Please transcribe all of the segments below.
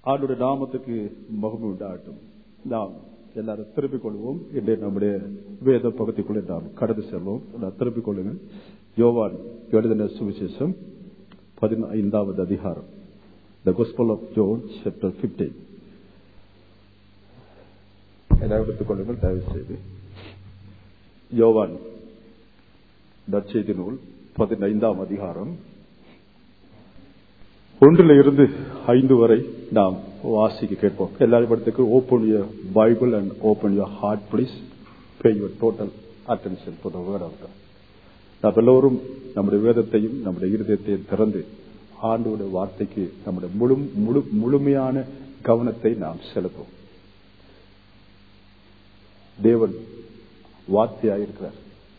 ஆண்டுடைய நாமத்துக்கு மகிமை உண்டாகட்டும் நாம் எல்லாரும் திருப்பிக் கொள்வோம் இன்றைய நம்முடைய வேத பகுதிக்குள்ளே நாம் கடந்து செல்வோம் நான் திருப்பிக் கொள்ளுங்கள் யோவான் எழுதின சுவிசேஷம் பதினைந்தாவது அதிகாரம் த gospel of John chapter 15 என எடுத்துக் கொள்ளுங்கள் தயவு செய்து யோவான் நற்செய்தி நூல் பதினைந்தாம் அதிகாரம் ஒன்றில் இருந்து ஐந்து வரை நாம் வாசிக்க கேட்போம் எல்லாரிடத்துக்கு open your Bible and open your heart please pay your total attention for the word of God நாம் எல்லோரும் நம்முடைய வேதத்தையும் நம்முடைய இருதயத்தையும் திறந்து ஆண்டோட வார்த்தைக்கு நம்முடைய முழு முழு முழுமையான கவனத்தை நாம் செலுத்துவோம் தேவன் வார்த்தையாயிருக்கிறார்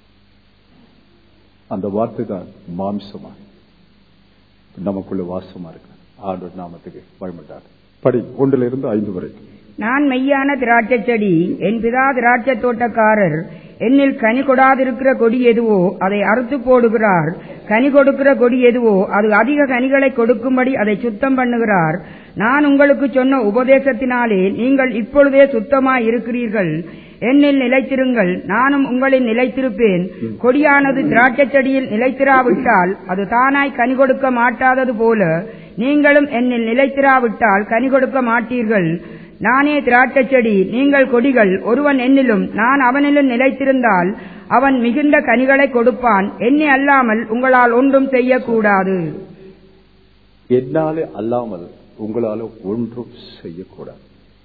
அந்த வார்த்தை தான் மாம்சமாக நமக்குள்ள வாசமா இருக்கு ஆண்டோட நாமத்துக்கு பயன்பட்டார் படி ஒன்றிலிருந்து இருந்து ஐந்து வரைக்கும் நான் மெய்யான திராட்சை செடி என் பிதா திராட்சை தோட்டக்காரர் என்னில் கனி கொடாதிருக்கிற கொடி எதுவோ அதை அறுத்து போடுகிறார் கனி கொடுக்கிற கொடி எதுவோ அது அதிக கனிகளை கொடுக்கும்படி அதை சுத்தம் பண்ணுகிறார் நான் உங்களுக்கு சொன்ன உபதேசத்தினாலே நீங்கள் இப்பொழுதே சுத்தமாய் இருக்கிறீர்கள் என்னில் நிலைத்திருங்கள் நானும் உங்களில் நிலைத்திருப்பேன் கொடியானது திராட்சை செடியில் நிலைத்திராவிட்டால் அது தானாய் கனி கொடுக்க மாட்டாதது போல நீங்களும் என்னில் நிலைத்திராவிட்டால் கனி கொடுக்க மாட்டீர்கள் நானே திராட்சை செடி நீங்கள் கொடிகள் ஒருவன் என்னிலும் நான் அவனிலும் நிலைத்திருந்தால் அவன் மிகுந்த கனிகளை கொடுப்பான் என்னை அல்லாமல் உங்களால் ஒன்றும் செய்யக்கூடாது என்னாலே அல்லாமல் உங்களால ஒன்றும் செய்யக்கூடாது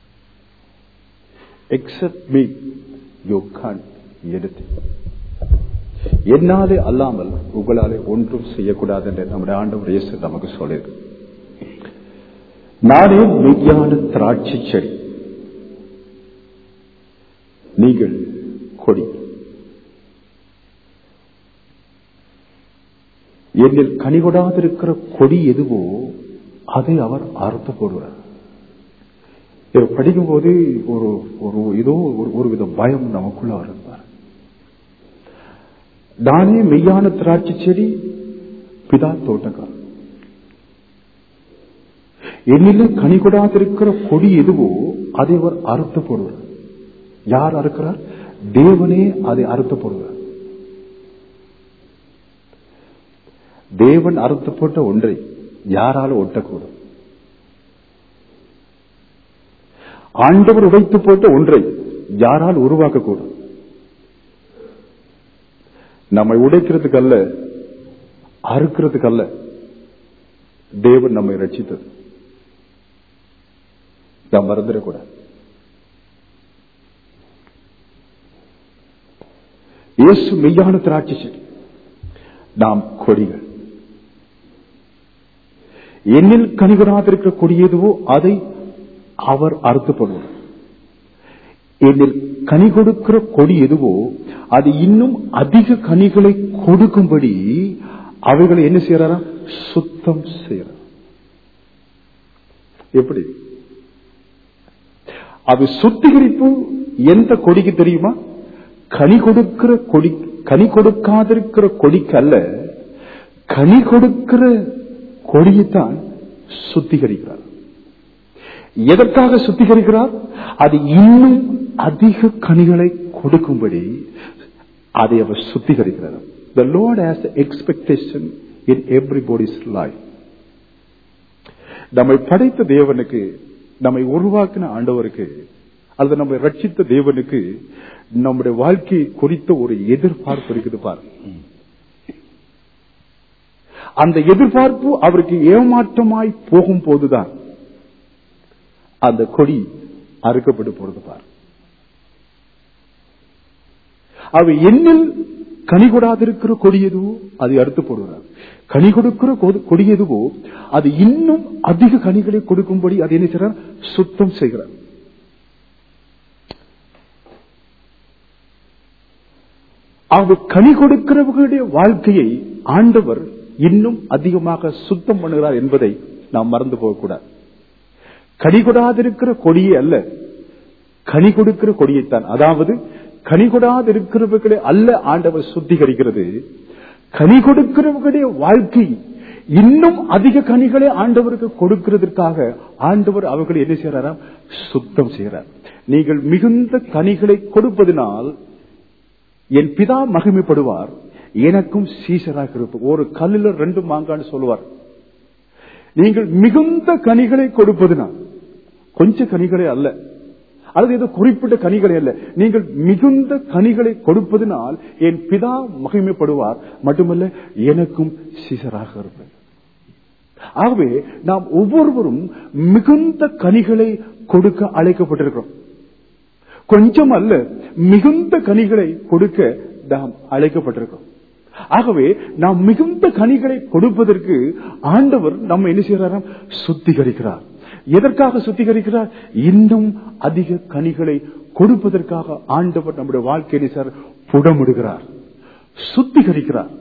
எக்ஸப்ட் மீ யூ கான் எடுத்து என்னாலே அல்லாமல் உங்களாலே ஒன்றும் செய்யக்கூடாது என்று நம்முடைய ஆண்டவர் இயேசு நமக்கு சொல்லியிருக்கு நானே மெய்யான திராட்சை செடி நீங்கள் கொடி என்னில் கனிகொடாதிருக்கிற கொடி எதுவோ அதை அவர் அறுத்து போடுவார் இதை படிக்கும்போது ஒரு ஒரு ஏதோ ஒரு வித பயம் நமக்குள்ள வருவார் நானே மெய்யான திராட்சை செடி பிதா தோட்டக்கார் என்னிலே கனி கொடாதிருக்கிற கொடி எதுவோ அதை அவர் அறுத்து போடுவார் யார் அறுக்கிறார் தேவனே அதை அறுத்து போடுவார் தேவன் அறுத்து போட்ட ஒன்றை யாரால ஒட்டக்கூடும் ஆண்டவர் உடைத்து போட்ட ஒன்றை யாரால் உருவாக்கக்கூடும் நம்மை உடைக்கிறதுக்கு அல்ல அறுக்கிறதுக்கு அல்ல தேவன் நம்மை ரட்சித்தது நாம் மறந்துடக்கூடாது இயேசு மெய்யான திராட்சை செடி நாம் கொடிகள் என்னில் கனிகராதிருக்கிற கொடி எதுவோ அதை அவர் அறுத்து போடுவார் என்னில் கனி கொடுக்கிற கொடி எதுவோ அது இன்னும் அதிக கனிகளை கொடுக்கும்படி அவைகளை என்ன செய்யறாரா சுத்தம் செய்யறார் எப்படி அது சுத்திகரிப்பு எந்த கொடிக்கு தெரியுமா கனி கொடுக்கிற கொடி கனி கொடுக்காதிருக்கிற கொடிக்கு அல்ல கனி கொடுக்கிற கொடியைத்தான் சுத்திகரிக்கிறார் எதற்காக சுத்திகரிக்கிறார் அது இன்னும் அதிக கனிகளை கொடுக்கும்படி அதை அவர் சுத்திகரிக்கிறார் The Lord has the expectation in everybody's life. நம்மை படைத்த தேவனுக்கு நம்மை உருவாக்கின ஆண்டவருக்கு அல்லது நம்மை ரட்சித்த தேவனுக்கு நம்முடைய வாழ்க்கையை குறித்த ஒரு எதிர்பார்ப்பு இருக்குது பாரு அந்த எதிர்பார்ப்பு அவருக்கு ஏமாற்றமாய் போகும் போதுதான் அந்த கொடி அறுக்கப்பட்டு போறது பார் அவ என்னில் கனி கொடாதிருக்கிற கொடி எதுவோ அதை அறுத்து போடுகிறார் கனி கொடுக்கிற கொடி எதுவோ அது இன்னும் அதிக கனிகளை கொடுக்கும்படி அது என்ன செய்றார் சுத்தம் செய்கிறார் அவங்க கனி கொடுக்கிறவர்களுடைய வாழ்க்கையை ஆண்டவர் இன்னும் அதிகமாக சுத்தம் பண்ணுகிறார் என்பதை நாம் மறந்து போகக்கூடாது கனி கொடாதிருக்கிற கொடியே அல்ல கனி கொடுக்கிற கொடியைத்தான் அதாவது கனி கொடாதிருக்கிறவர்களை அல்ல ஆண்டவர் சுத்திகரிக்கிறது கனி கொடுக்கிறவர்களுடைய வாழ்க்கை இன்னும் அதிக கனிகளை ஆண்டவருக்கு கொடுக்கிறதுக்காக ஆண்டவர் அவர்களை என்ன செய்யறாராம் சுத்தம் செய்கிறார் நீங்கள் மிகுந்த கனிகளை கொடுப்பதினால் என் பிதா மகிமைப்படுவார் எனக்கும் சீசராக இருப்போம் ஒரு கல்லுல ரெண்டு மாங்கான்னு சொல்லுவார் நீங்கள் மிகுந்த கனிகளை கொடுப்பதினால் கொஞ்ச கனிகளே அல்ல அல்லது ஏதோ குறிப்பிட்ட கனிகளை அல்ல நீங்கள் மிகுந்த கனிகளை கொடுப்பதினால் என் பிதா மகிமைப்படுவார் மட்டுமல்ல எனக்கும் சீசராக இருப்பேன் ஆகவே நாம் ஒவ்வொருவரும் மிகுந்த கனிகளை கொடுக்க அழைக்கப்பட்டிருக்கிறோம் கொஞ்சம் அல்ல மிகுந்த கனிகளை கொடுக்க நாம் அழைக்கப்பட்டிருக்கிறோம் ஆகவே நாம் மிகுந்த கனிகளை கொடுப்பதற்கு ஆண்டவர் நம்ம என்ன செய்யறாராம் சுத்திகரிக்கிறார் எதற்காக சுத்திகரிக்கிறார் இன்னும் அதிக கனிகளை கொடுப்பதற்காக ஆண்டவர் நம்முடைய வாழ்க்கையை சார் புடமிடுகிறார் சுத்திகரிக்கிறார்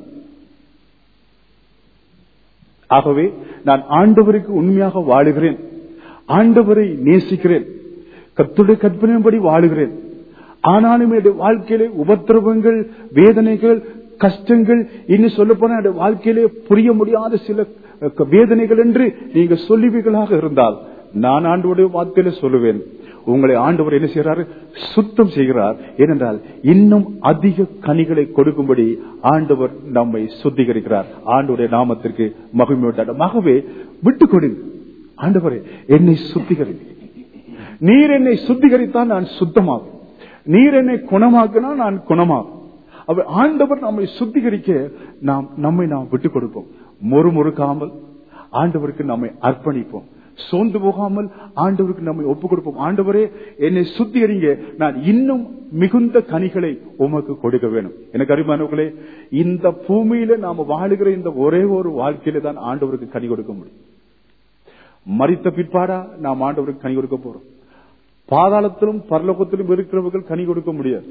ஆகவே நான் ஆண்டவருக்கு உண்மையாக வாழுகிறேன் ஆண்டவரை நேசிக்கிறேன் கத்துடைய கற்பனையின்படி வாழுகிறேன் ஆனாலும் என்னுடைய வாழ்க்கையிலே உபத்திரவங்கள் வேதனைகள் கஷ்டங்கள் இன்னும் சொல்ல போனா என்னுடைய வாழ்க்கையிலே புரிய முடியாத சில வேதனைகள் என்று நீங்க சொல்லுவீர்களாக இருந்தால் நான் ஆண்டவருடைய வார்த்தையில சொல்லுவேன் உங்களை ஆண்டவர் என்ன செய்யறாரு சுத்தம் செய்கிறார் ஏனென்றால் இன்னும் அதிக கனிகளை கொடுக்கும்படி ஆண்டவர் நம்மை சுத்திகரிக்கிறார் ஆண்டவருடைய நாமத்திற்கு மகிமையோட்டம் ஆகவே விட்டுக் கொடுங்க ஆண்டவரே என்னை சுத்திகரி நீர் என்னை சுத்திகரித்தால் நான் சுத்தமாகும் நீர் என்னை குணமாக்கினா நான் குணமாகும் அவர் ஆண்டவர் நம்மை சுத்திகரிக்க நாம் நம்மை நாம் விட்டுக் கொடுப்போம் முறுமுறுக்காமல் ஆண்டவருக்கு நம்மை அர்ப்பணிப்போம் சோர்ந்து போகாமல் ஆண்டவருக்கு நம்மை ஒப்புக் கொடுப்போம் ஆண்டவரே என்னை சுத்திகரிங்க நான் இன்னும் மிகுந்த கனிகளை உமக்கு கொடுக்க வேணும் எனக்கு அறிமானவர்களே இந்த பூமியில நாம வாழுகிற இந்த ஒரே ஒரு வாழ்க்கையில தான் ஆண்டவருக்கு கனி கொடுக்க முடியும் மறித்த பிற்பாடா நாம் ஆண்டவருக்கு கனி கொடுக்க போறோம் பாதாளத்திலும் பரலோகத்திலும் இருக்கிறவர்கள் கனி கொடுக்க முடியாது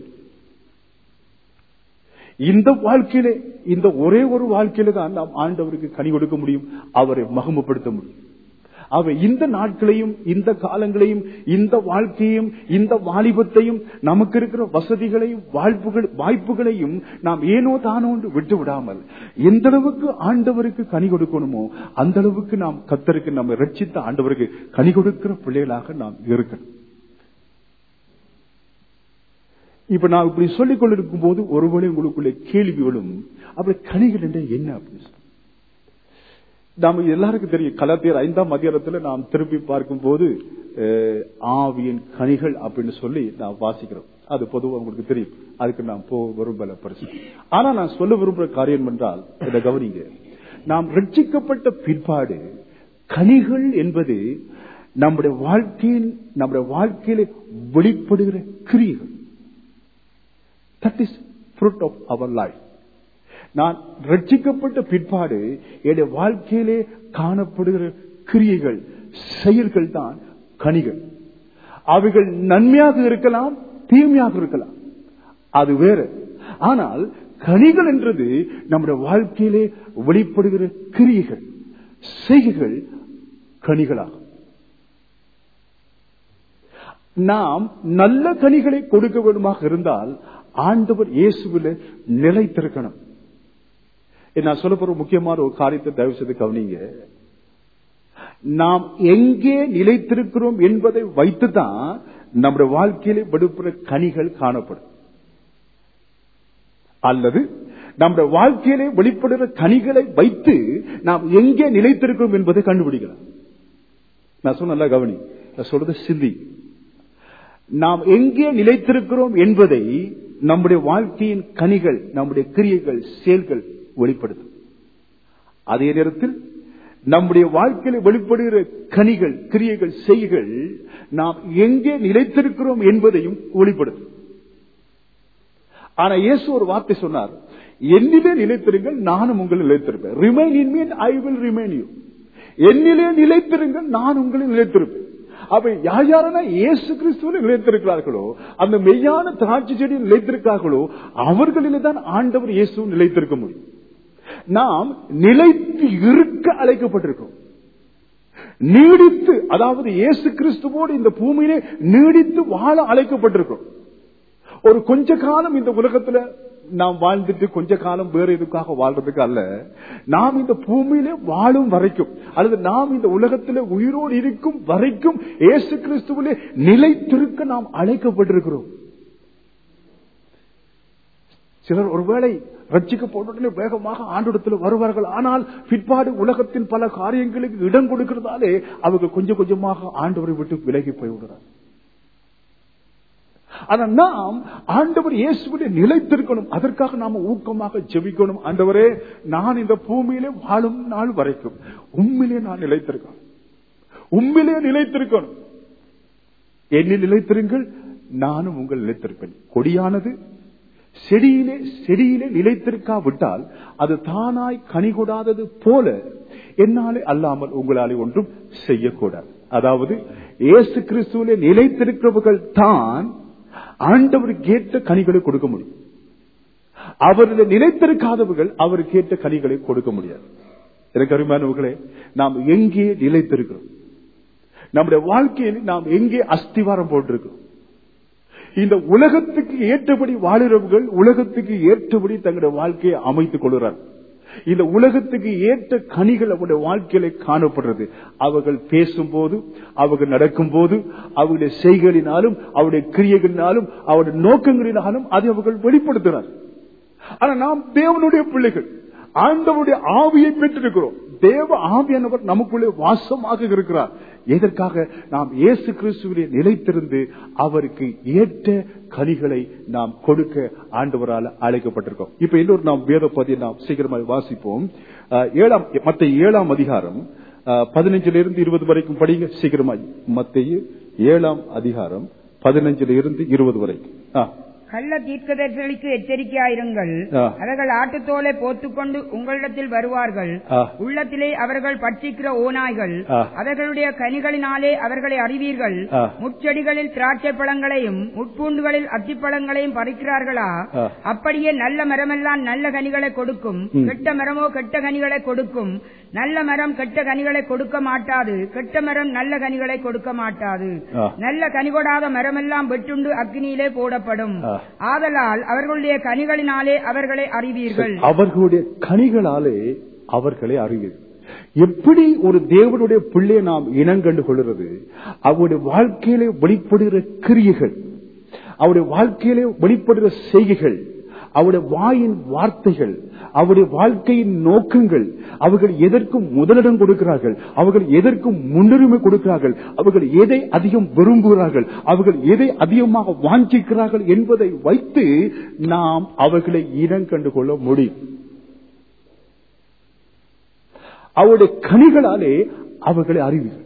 இந்த வாழ்க்கையிலே இந்த ஒரே ஒரு வாழ்க்கையில தான் நாம் ஆண்டவருக்கு கனி கொடுக்க முடியும் அவரை மகமப்படுத்த முடியும் அவ இந்த நாட்களையும் இந்த காலங்களையும் இந்த வாழ்க்கையும் இந்த வாலிபத்தையும் நமக்கு இருக்கிற வசதிகளையும் வாய்ப்புகள் வாய்ப்புகளையும் நாம் ஏனோ தானோ விட்டு விடாமல் எந்த அளவுக்கு ஆண்டவருக்கு கனி கொடுக்கணுமோ அந்த அளவுக்கு நாம் கத்தருக்கு நம்ம ரட்சித்த ஆண்டவருக்கு கனி கொடுக்கிற பிள்ளைகளாக நாம் இருக்கணும் இப்ப நான் இப்படி சொல்லிக் கொண்டிருக்கும் போது ஒருவேளை உங்களுக்குள்ள கேள்விகளும் அப்படி கனிகள் என்ற என்ன அப்படின்னு நாம எல்லாருக்கும் தெரியும் கலாத்தியர் ஐந்தாம் அதிகாரத்துல நாம் திருப்பி பார்க்கும் போது ஆவியின் கனிகள் அப்படின்னு சொல்லி நாம் வாசிக்கிறோம் அது பொதுவாக உங்களுக்கு தெரியும் அதுக்கு நாம் போக விரும்பல பரிசு ஆனா நான் சொல்ல விரும்புற காரியம் என்றால் இதை கவனிங்க நாம் ரட்சிக்கப்பட்ட பிற்பாடு கனிகள் என்பது நம்முடைய வாழ்க்கையில் நம்முடைய வாழ்க்கையில வெளிப்படுகிற கிரியைகள் that is fruit of our life நான் ரட்சிக்கப்பட்ட பிற்பாடு என்னுடைய வாழ்க்கையிலே காணப்படுகிற கிரியைகள் செயல்கள் தான் கனிகள் அவைகள் நன்மையாக இருக்கலாம் தீமையாக இருக்கலாம் அது வேற ஆனால் கனிகள் என்றது நம்முடைய வாழ்க்கையிலே வெளிப்படுகிற கிரியைகள் செய்கைகள் கனிகளாகும் நாம் நல்ல கனிகளை கொடுக்க வேண்டுமாக இருந்தால் ஆண்டவர் இயேசுவில் நிலைத்திருக்கணும் நான் சொல்ல போற முக்கியமான ஒரு காரியத்தை தயவு செய்து கவனிங்க நாம் எங்கே நிலைத்திருக்கிறோம் என்பதை வைத்துதான் நம்முடைய வாழ்க்கையிலே விடுப்புற கனிகள் காணப்படும் அல்லது நம்முடைய வாழ்க்கையிலே வெளிப்படுகிற கனிகளை வைத்து நாம் எங்கே நிலைத்திருக்கிறோம் என்பதை கண்டுபிடிக்கலாம் நான் சொன்ன நல்லா கவனி நான் சொல்றது சிந்தி நாம் எங்கே நிலைத்திருக்கிறோம் என்பதை நம்முடைய வாழ்க்கையின் கனிகள் நம்முடைய கிரியைகள் செயல்கள் வெளிப்படுத்தும் அதே நேரத்தில் நம்முடைய வாழ்க்கையில வெளிப்படுகிற கனிகள் கிரியைகள் செய்கள் நாம் எங்கே நிலைத்திருக்கிறோம் என்பதையும் வெளிப்படுத்தும் ஆனா இயேசு ஒரு வார்த்தை சொன்னார் என்னிலே நிலைத்திருங்கள் நானும் உங்களை நிலைத்திருப்பேன் remain in me I will remain you என்னிலே நிலைத்திருங்கள் நான் உங்களை நிலைத்திருப்பேன் அப்ப யார் யாரெல்லாம் இயேசு கிறிஸ்துவில் நிலைத்திருக்கிறார்களோ அந்த மெய்யான திராட்சை செடியில் நிலைத்திருக்கிறார்களோ அவர்களிலே தான் ஆண்டவர் இயேசு நிலைத்திருக்க முடியும் நாம் நிலைத்து இருக்க அழைக்கப்பட்டிருக்கிறோம் நீடித்து அதாவது இயேசு கிறிஸ்துவோடு இந்த பூமியிலே நீடித்து வாழ அழைக்கப்பட்டிருக்கிறோம் ஒரு கொஞ்ச காலம் இந்த உலகத்துல நாம் வாழ்ந்துட்டு கொஞ்ச காலம் வேற எதுக்காக வாழ்றதுக்கு அல்ல நாம் இந்த பூமியிலே வாழும் வரைக்கும் அல்லது நாம் இந்த உலகத்திலே உயிரோடு இருக்கும் வரைக்கும் இயேசு கிறிஸ்துவிலே நிலைத்திருக்க நாம் அழைக்கப்பட்டிருக்கிறோம் சிலர் ஒருவேளை ரட்சிக்கப்பட்ட வேகமாக ஆண்டிடத்தில் வருவார்கள் ஆனால் பிற்பாடு உலகத்தின் பல காரியங்களுக்கு இடம் கொடுக்கிறதாலே அவங்க கொஞ்சம் கொஞ்சமாக ஆண்டவரை விட்டு விலகி போய்விடுறார் ஆனா நாம் ஆண்டவர் இயேசுவிலே நிலைத்திருக்கணும் அதற்காக நாம ஊக்கமாக ஜெபிக்கணும் ஆண்டவரே நான் இந்த பூமியிலே வாழும் நாள் வரைக்கும் உண்மையிலே நான் நிலைத்திருக்கணும் உண்மையிலே நிலைத்திருக்கணும் என்னில் நிலைத்திருங்கள் நானும் உங்கள் நிலைத்திருப்பேன் கொடியானது செடியிலே செடியிலே நிலைத்திருக்காவிட்டால் அது தானாய் கனி கொடாதது போல என்னாலே அல்லாமல் உங்களாலே ஒன்றும் செய்யக்கூடாது அதாவது இயேசு கிறிஸ்துவிலே நிலைத்திருக்கிறவர்கள் தான் ஆண்டவருக்கு ஏற்ற கனிகளை கொடுக்க முடியும் அவரில் நிலைத்திருக்காதவர்கள் அவருக்கு ஏற்ற கனிகளை கொடுக்க முடியாது எனக்கு அருமையானவர்களே நாம் எங்கே நிலைத்திருக்கிறோம் நம்முடைய வாழ்க்கையில் நாம் எங்கே அஸ்திவாரம் போட்டிருக்கிறோம் இந்த உலகத்துக்கு ஏற்றபடி வாழுறவர்கள் உலகத்துக்கு ஏற்றபடி தங்களுடைய வாழ்க்கையை அமைத்துக் கொள்கிறார் இந்த உலகத்துக்கு ஏற்ற கனிகள் அவருடைய வாழ்க்கையில காணப்படுறது அவர்கள் பேசும்போது அவர்கள் நடக்கும் போது அவருடைய செய்களினாலும் அவருடைய கிரியைகளினாலும் அவருடைய நோக்கங்களினாலும் அதை அவர்கள் வெளிப்படுத்துகிறார் ஆனா நாம் தேவனுடைய பிள்ளைகள் ஆண்டவருடைய ஆவியை பெற்றிருக்கிறோம் தேவ ஆவியானவர் நமக்குள்ளே வாசமாக இருக்கிறார் எதற்காக நாம் இயேசு கிறிஸ்துவிலே நிலைத்திருந்து அவருக்கு ஏற்ற கனிகளை நாம் கொடுக்க ஆண்டவரால் அழைக்கப்பட்டிருக்கோம் இப்ப இன்னொரு நாம் வேத பதியை நாம் சீக்கிரமாக வாசிப்போம் அஹ், ஏழாம் மத்த ஏழாம் அதிகாரம் பதினஞ்சுல இருந்து இருபது வரைக்கும் படிங்க சீக்கிரமாய் மத்திய ஏழாம் அதிகாரம் பதினஞ்சுல இருந்து இருபது வரைக்கும் ஆ, கள்ள தீர்க்கதரிசிகளுக்கு எச்சரிக்கையாயிருங்கள் ஆ. அவர்கள் ஆட்டுத்தோலை போத்துக்கொண்டு உங்களிடத்தில் வருவார்கள் ஆ. உள்ளத்திலே அவர்கள் பட்சிக்கிற ஓநாய்கள் ஆ. அவர்களுடைய கனிகளினாலே அவர்களை அறிவீர்கள் ஆ. முச்செடிகளில் திராட்சை பழங்களையும் முட்பூண்டுகளில் அத்திப்பழங்களையும் பறிக்கிறார்களா ஆ. அப்படியே நல்ல மரமெல்லாம் நல்ல கனிகளை கொடுக்கும் ம். கெட்ட மரமோ கெட்ட கனிகளை கொடுக்கும் நல்ல மரம் கெட்ட கனிகளை கொடுக்க மாட்டாது கெட்ட மரம் நல்ல கனிகளை கொடுக்க மாட்டாது ஆ. நல்ல கனி கொடாத மரமெல்லாம் வெட்டுண்டு அக்னியிலே போடப்படும் ஆ. ஆதலால் அவர்களுடைய கனிகளினாலே அவர்களை அறிவீர்கள் அவர்களுடைய கனிகளாலே அவர்களை அறிவீர்கள் எப்படி ஒரு தேவனுடைய பிள்ளையை நாம் இனங்கண்டு கொள்கிறது அவருடைய வாழ்க்கையிலே வெளிப்படுகிற கிரியைகள் அவருடைய வாழ்க்கையிலே வெளிப்படுகிற செய்கைகள் அவருடைய வாயின் வார்த்தைகள் அவருடைய வாழ்க்கையின் நோக்கங்கள் அவர்கள் எதற்கும் முதலிடம் கொடுக்கிறார்கள் அவர்கள் எதற்கும் முன்னுரிமை கொடுக்கிறார்கள் அவர்கள் எதை அதிகம் விரும்புகிறார்கள் அவர்கள் எதை அதிகமாக வாஞ்சிக்கிறார்கள் என்பதை வைத்து நாம் அவர்களை இனம் கண்டு கொள்ள முடியும் அவருடைய கனிகளாலே அவர்களை அறிவீர்கள்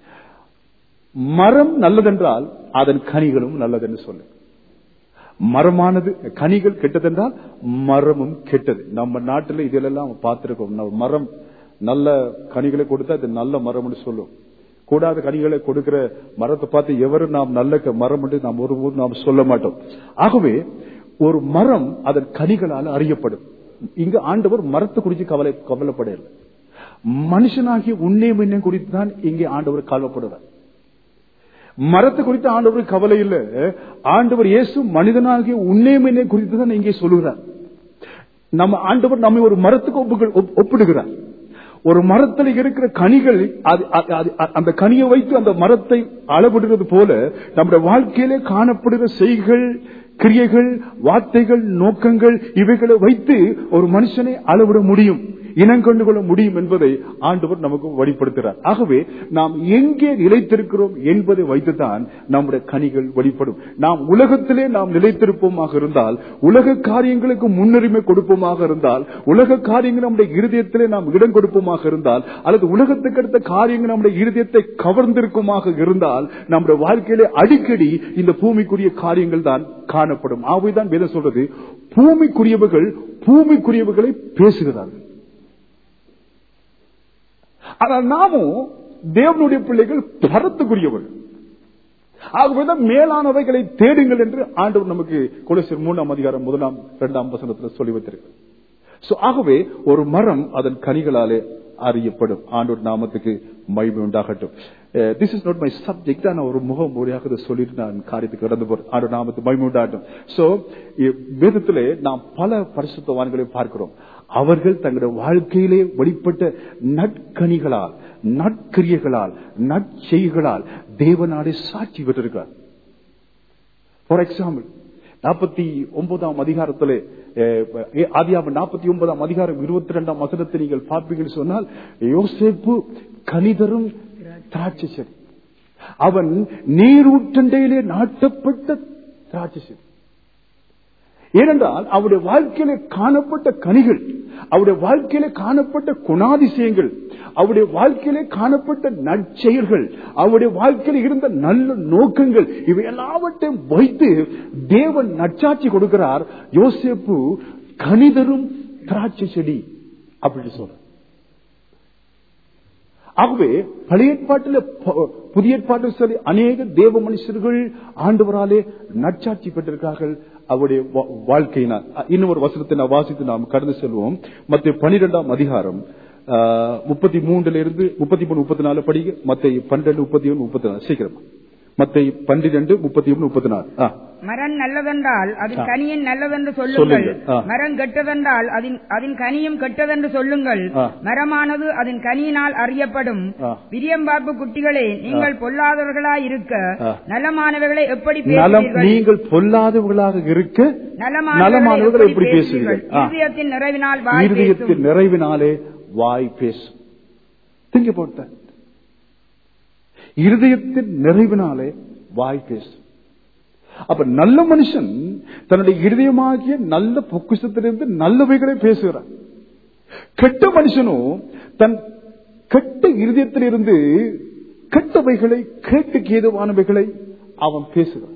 மரம் நல்லதென்றால் அதன் கனிகளும் நல்லதென்று சொல்லு மரமானது கனிகள் கெட்டதென்றால் மரமும் கெட்டது நம்ம நாட்டில் இதெல்லாம் பார்த்திருக்கோம் நம்ம மரம் நல்ல கனிகளை கொடுத்தா அது நல்ல மரம்னு சொல்லும் கூடாத கனிகளை கொடுக்கிற மரத்தை பார்த்து எவரும் நாம் நல்ல க- மரம் என்று நாம் ஒருபோது நாம் சொல்ல மாட்டோம் ஆகவே ஒரு மரம் அதன் கனிகளால் அறியப்படும் இங்கு ஆண்டவர் மரத்தை குறித்து கவலை கவலைப்படவில்லை மனுஷனாகிய உன்னே முன்னே குறித்து தான் இங்கே ஆண்டவர் கவலைப்படுறார் மரத்தை குறித்து ஆண்டவர் கவலை இல்ல ஆண்டவர் இயேசு மனிதனாகிய உன்னே முன்னே குறித்து தான் இங்கே சொல்லுகிறார் நம்ம ஆண்டவர் நம்மை ஒரு மரத்துக்கு ஒப்புக- ஒப்- ஒப்பிடுகிறார் ஒரு மரத்தில் இருக்கிற கனிகள் அது- அது- அது- அந்த கனியை வைத்து அந்த மரத்தை அளவிடுறது போல நம்முடைய வாழ்க்கையிலே காணப்படுகிற செய்கள் கிரியைகள் வார்த்தைகள் நோக்கங்கள் இவைகளை வைத்து ஒரு மனுஷனை அளவிட முடியும் இனங்கண்டு கொள்ள முடியும் என்பதை ஆண்டவர் நமக்கு வெளிப்படுத்துகிறார் ஆகவே நாம் எங்கே நிலைத்திருக்கிறோம் என்பதை வைத்துதான் நம்முடைய கனிகள் வெளிப்படும் நாம் உலகத்திலே நாம் நிலைத்திருப்போமாக இருந்தால் உலக காரியங்களுக்கு முன்னுரிமை கொடுப்போமாக இருந்தால் உலக காரியங்கள் நம்முடைய இருதயத்திலே நாம் இடம் கொடுப்போமாக இருந்தால் அல்லது உலகத்துக்கு அடுத்த காரியங்கள் நம்முடைய இருதயத்தை கவர்ந்திருக்குமாக இருந்தால் நம்முடைய வாழ்க்கையிலே அடிக்கடி இந்த பூமிக்குரிய காரியங்கள் தான் காணப்படும் ஆகவேதான் வேதம் சொல்றது பூமிக்குரியவர்கள் பூமிக்குரியவர்களை பேசுகிறார்கள் ஆனால் நாமும் தேவனுடைய பிள்ளைகள் பரத்துக்குரியவர்கள் ஆகவேதான் மேலானவைகளை தேடுங்கள் என்று ஆண்டவர் நமக்கு கொலசியர் மூணாம் அதிகாரம் முதலாம் இரண்டாம் வசனத்தில் சொல்லி வைத்திருக்கிறார் So, ஆகவே ஒரு மரம் அதன் கனிகளாலே அறியப்படும் ஆண்டோர் நாமத்துக்கு மகிமை உண்டாகட்டும் this is not my subject நான் ஒரு முகம் முறையாக இதை சொல்லிட்டு நான் காரியத்துக்கு கடந்து போறேன் ஆண்டு நாமத்து மகிமை உண்டாகட்டும் சோ வேதத்திலே நாம் பல பரிசுத்தவான்களை பார்க்கிறோம் அவர்கள் தங்களுடைய வாழ்க்கையிலே வெளிப்பட்ட நற்கனிகளால் நற்கிரியர்களால் நற்செய்களால் தேவனாலே சாட்சி பெற்றிருக்கிறார் ஃபார் எக்ஸாம்பிள் நாற்பத்தி ஒன்பதாம் அதிகாரத்திலே ஆதியாம நாற்பத்தி ஒன்பதாம் அதிகாரம் இருபத்தி ரெண்டாம் வசனத்தை நீங்கள் பார்ப்பீங்கன்னு சொன்னால் யோசேப்பு கனிதரும் திராட்சை செடி அவன் நீரூற்றண்டையிலே நாட்டப்பட்ட திராட்சை செடி ஏனென்றால் அவருடைய வாழ்க்கையில காணப்பட்ட கனிகள் அவருடைய வாழ்க்கையில காணப்பட்ட குணாதிசயங்கள் அவருடைய வாழ்க்கையிலே காணப்பட்ட நற்செயல்கள் அவருடைய வாழ்க்கையில் இருந்த நல்ல நோக்கங்கள் இவை எல்லாவற்றையும் வைத்து தேவன் நற்சாட்சி கொடுக்கிறார் யோசேப்பு கனிதரும் திராட்சை செடி அப்படின்னு சொல்ற ஆகவே பழைய ஏற்பாட்டில் புதிய ஏற்பாட்டில் சரி அநேக தேவ மனுஷர்கள் ஆண்டவராலே நற்சாட்சி பெற்றிருக்கிறார்கள் அவருடைய வாழ்க்கையினால் இன்னும் ஒரு வசனத்தை நான் வாசித்து நாம் கடந்து செல்வோம் மத்திய பனிரெண்டாம் அதிகாரம் முப்பத்தி மூன்றுல இருந்து முப்பத்தி மூணு முப்பத்தி நாலு படிக்க மத்த பன்னிரெண்டு முப்பத்தி ஒன்று முப்பத்தி நாலு சீக்கிரம் மத்த பன்னிரெண்டு முப்பத்தி ஒன்று முப்பத்தி நாலு மரம் நல்லதென்றால் அதன் கனியும் நல்லதென்று சொல்லுங்கள் மரம் கெட்டதென்றால் அதன் கனியும் கெட்டதென்று சொல்லுங்கள் மரமானது அதன் கனியினால் அறியப்படும் விரியம்பார்ப்பு குட்டிகளே நீங்கள் பொல்லாதவர்களாய் இருக்க நலமானவர்களை எப்படி நீங்கள் பொல்லாதவர்களாக இருக்க நலமானவர்களை எப்படி பேசுவீர்கள் இதயத்தின் நிறைவினால் இருதயத்தின் நிறைவினாலே வாய் பேசும் திங்க போட்ட இருதயத்தின் நிறைவினாலே வாய் பேசும் அப்ப நல்ல மனுஷன் தன்னுடைய இருதயமாகிய நல்ல பொக்குஷத்திலிருந்து நல்லவைகளை பேசுகிறான் கெட்ட மனுஷனும் தன் கெட்ட இருதயத்திலிருந்து கெட்டவைகளை கேட்டுக்கு ஏதுவானவைகளை அவன் பேசுகிறான்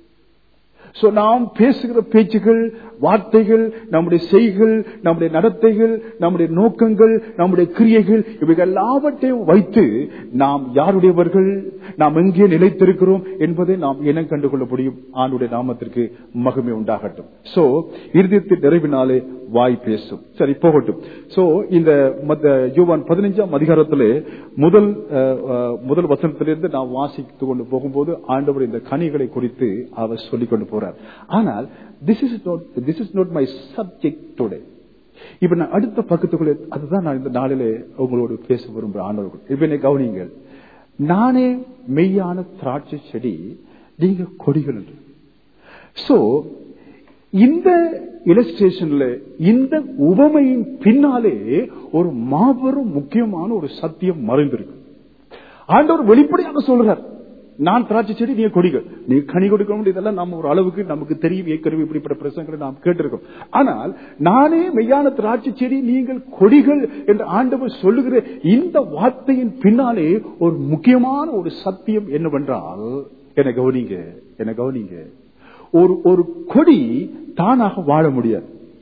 நாம் பேசுகிற பேச்சுகள் வார்த்தைகள் நம்முடைய செய்கள் நம்முடைய நடத்தைகள் நம்முடைய நோக்கங்கள் நம்முடைய கிரியைகள் இவைகள் எல்லாவற்றையும் வைத்து நாம் யாருடையவர்கள் நாம் எங்கே நிலைத்திருக்கிறோம் என்பதை நாம் இனம் கண்டுகொள்ள முடியும் ஆணுடைய நாமத்திற்கு மகிமை உண்டாகட்டும் சோ இறுதியத்தின் நிறைவினாலே வாய் பேசும் சரி போகட்டும் சோ இந்த யோவான் பதினைஞ்சாம் அதிகாரத்திலே முதல் முதல் வசனத்திலிருந்து நாம் வாசித்து கொண்டு போகும்போது ஆண்டவர் இந்த கனிகளை குறித்து அவர் சொல்லிக் கொண்டு போறார் ஆனால் this is not this is not my subject today இப்ப நான் அடுத்த பக்கத்துக்குள்ளே அதுதான் நான் இந்த நாளிலே உங்களோடு பேச விரும்புகிற ஆண்டவர்கள் இப்ப என்னை கவனிங்கள் நானே மெய்யான திராட்சை செடி நீங்க கொடிகள் என்று சோ இந்த இலஸ்ட்ரேஷன்ல இந்த உவமையின் பின்னாலே ஒரு மாபெரும் முக்கியமான ஒரு சத்தியம் மறைந்திருக்கு ஆண்டவர் வெளிப்படையாக சொல்றார் நான் திராட்சை செடி நீ கொடிகள் நீ கனி கொடுக்க முடியதெல்லாம் நம்ம ஒரு அளவுக்கு நமக்கு தெரியும் ஏற்கனவே இப்படிப்பட்ட பிரசங்களை நாம் கேட்டிருக்கோம் ஆனால் நானே மெய்யான திராட்சை செடி நீங்கள் கொடிகள் என்று ஆண்டவர் சொல்லுகிற இந்த வார்த்தையின் பின்னாலே ஒரு முக்கியமான ஒரு சத்தியம் என்னவென்றால் என கவனிங்க என கவனிங்க ஒரு ஒரு கொடி தானாக வாழ முடியாது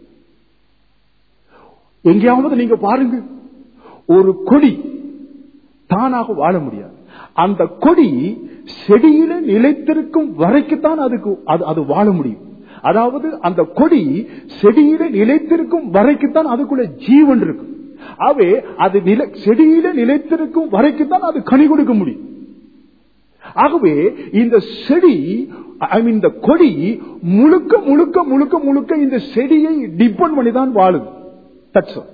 எங்கேயாவது நீங்க பாருங்க ஒரு கொடி தானாக வாழ முடியாது அந்த கொடி செடியில நிலைத்திருக்கும் வரைக்குத்தான் அதுக்கு அது வாழ முடியும் அதாவது அந்த கொடி செடியில நிலைத்திருக்கும் வரைக்குத்தான் அதுக்குள்ள ஜீவன் இருக்கும் அவே அது நில செடியில நிலைத்திருக்கும் வரைக்குத்தான் அது கனி கொடுக்க முடியும் ஆகவே இந்த செடி ஐ மீன் இந்த கொடி முழுக்க முழுக்க முழுக்க முழுக்க இந்த செடியை டிபெண்ட் பண்ணி தான் வாழுது தட்சம்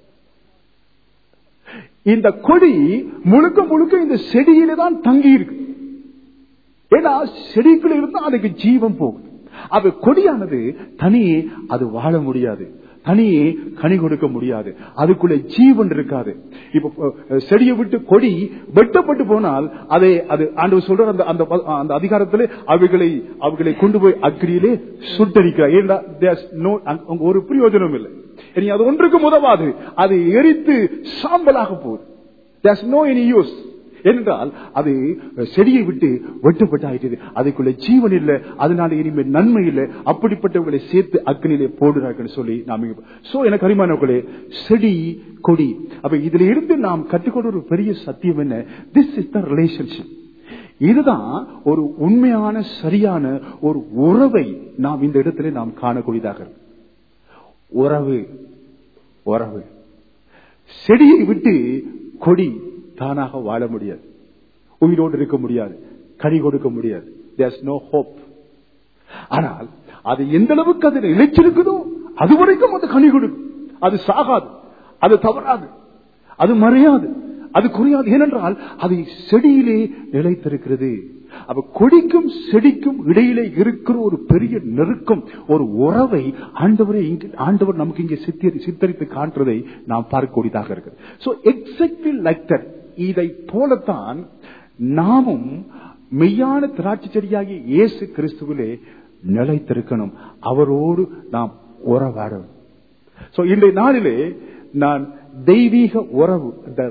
இந்த கொடி முழுக்க முழுக்க இந்த செடியில தான் தங்கி இருக்கு ஏன்னா செடிக்குள்ள இருந்தா அதுக்கு ஜீவன் போகுது அது கொடியானது தனியே அது வாழ முடியாது தனியே கனி கொடுக்க முடியாது அதுக்குள்ள ஜீவன் இருக்காது இப்ப செடியை விட்டு கொடி வெட்டப்பட்டு போனால் அதை அது ஆண்டு சொல்ற அந்த அந்த அந்த அதிகாரத்தில் அவைகளை அவைகளை கொண்டு போய் அக்கிரியிலே சுட்டரிக்கிறார் ஏன்னா ஒரு பிரயோஜனம் இல்லை இனி அது ஒன்றுக்கும் உதவாது அது எரித்து சாம்பலாக போகுது தேர்ஸ் நோ எனி யூஸ் என்றால் அது செடியை விட்டு வெட்டப்பட்டாயிட்டது அதுக்குள்ள ஜீவன் இல்லை அதனால இனிமேல் நன்மை இல்லை அப்படிப்பட்டவர்களை சேர்த்து அக்னியிலே போடுறார்கள் சொல்லி நாம் சோ எனக்கு அறிமானவர்களே செடி கொடி அப்ப இதுல இருந்து நாம் கற்றுக்கொண்ட ஒரு பெரிய சத்தியம் என்ன திஸ் இஸ் த ரிலேஷன்ஷிப் இதுதான் ஒரு உண்மையான சரியான ஒரு உறவை நாம் இந்த இடத்துல நாம் காணக்கூடியதாக உறவு உறவு செடியை விட்டு கொடி தானாக வாழ முடியாது உயிரோடு இருக்க முடியாது கனி கொடுக்க முடியாது தேர்ஸ் நோ ஹோப் ஆனால் அது எந்த அளவுக்கு அதில் இழைச்சிருக்குதோ அது வரைக்கும் அது கனி கொடுக்கும் அது சாகாது அது தவறாது அது மறையாது அது குறையாது ஏனென்றால் அது செடியிலே நிலைத்திருக்கிறது அப்ப கொடிக்கும் செடிக்கும் இடையிலே இருக்கிற ஒரு பெரிய நெருக்கம் ஒரு உறவை ஆண்டவரே இங்கு ஆண்டவர் நமக்கு இங்கே சித்தரி சித்தரித்து காட்டுறதை நாம் பார்க்கக்கூடியதாக இருக்கிறது சோ எக்ஸாக்ட்லி லைக் தட் இதை போலத்தான் நாமும் மெய்யான திராட்சை செடியாகிய இயேசு கிறிஸ்துவிலே நிலைத்திருக்கணும் அவரோடு நாம் உறவாடணும் சோ இன்றைய நாளிலே நான் தெய்வீக உறவு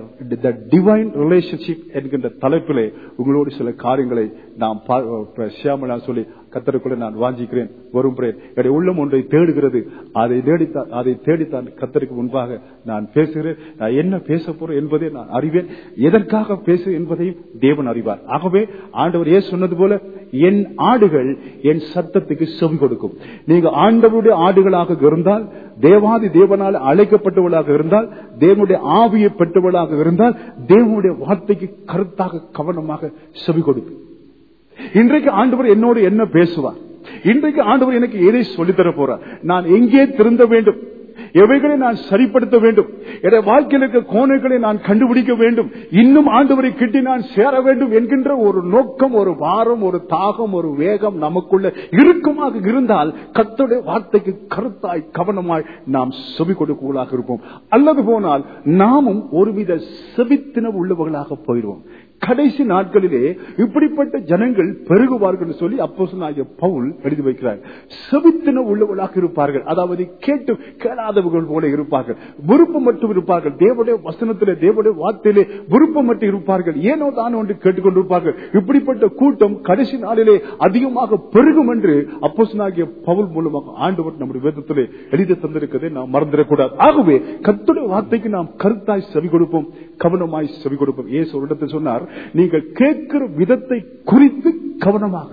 டிவைன் ரிலேஷன்ஷிப் என்கின்ற தலைப்பிலே உங்களோடு சில காரியங்களை நாம் சியாமலா சொல்லி கத்தருக்குள்ள நான் வாஞ்சிக்கிறேன் வரும் என்னுடைய உள்ளம் ஒன்றை தேடுகிறது அதை தேடித்தான் அதை தேடித்தான் கத்தருக்கு முன்பாக நான் பேசுகிறேன் நான் என்ன பேச போறேன் என்பதை நான் அறிவேன் எதற்காக பேசு என்பதையும் தேவன் அறிவார் ஆகவே ஆண்டவர் ஏன் சொன்னது போல என் ஆடுகள் என் சத்தத்துக்கு செவி கொடுக்கும் நீங்க ஆண்டவருடைய ஆடுகளாக இருந்தால் தேவாதி தேவனால் அழைக்கப்பட்டவளாக இருந்தால் தேவனுடைய ஆவியை பெற்றவளாக இருந்தால் தேவனுடைய வார்த்தைக்கு கருத்தாக கவனமாக செவி கொடுக்கும் இன்றைக்கு ஆண்டவர் என்னோடு என்ன பேசுவார் இன்றைக்கு ஆண்டவர் எனக்கு எதை சொல்லித்தர போறார் நான் எங்கே திருந்த வேண்டும் எவைகளை நான் சரிப்படுத்த வேண்டும் என வாழ்க்கையில் இருக்க கோணைகளை நான் கண்டுபிடிக்க வேண்டும் இன்னும் ஆண்டவரை கிட்டி நான் சேர வேண்டும் என்கின்ற ஒரு நோக்கம் ஒரு வாரம் ஒரு தாகம் ஒரு வேகம் நமக்குள்ள இருக்குமாக இருந்தால் கத்தோடைய வார்த்தைக்கு கருத்தாய் கவனமாய் நாம் செவி கொடுக்கலாக இருப்போம் அல்லது போனால் நாமும் ஒருவித செவித்தின உள்ளவர்களாக போயிடுவோம் கடைசி நாட்களிலே இப்படிப்பட்ட ஜனங்கள் பெருகுவார்கள் சொல்லி அப்போ பவுல் எழுதி வைக்கிறார் செவித்தின உள்ளவர்களாக இருப்பார்கள் அதாவது கேட்டு கேளாதவர்கள் போல இருப்பார்கள் விருப்பம் மட்டும் இருப்பார்கள் தேவடைய வசனத்திலே தேவடைய வார்த்தையிலே விருப்பம் மட்டும் இருப்பார்கள் ஏனோ தான் ஒன்று கேட்டுக்கொண்டிருப்பார்கள் இப்படிப்பட்ட கூட்டம் கடைசி நாளிலே அதிகமாக பெருகும் என்று அப்போ பவுல் மூலமாக ஆண்டவர் நம்முடைய வேதத்திலே எழுதி தந்திருக்கதை நாம் மறந்துடக்கூடாது ஆகவே கத்துடைய வார்த்தைக்கு நாம் கருத்தாய் செவி கொடுப்போம் கவனமாய் செவி கொடுப்போம் ஏசு ஒரு இடத்தில் சொன்னார் நீங்கள் கேட்கிற விதத்தை குறித்து கவனமாக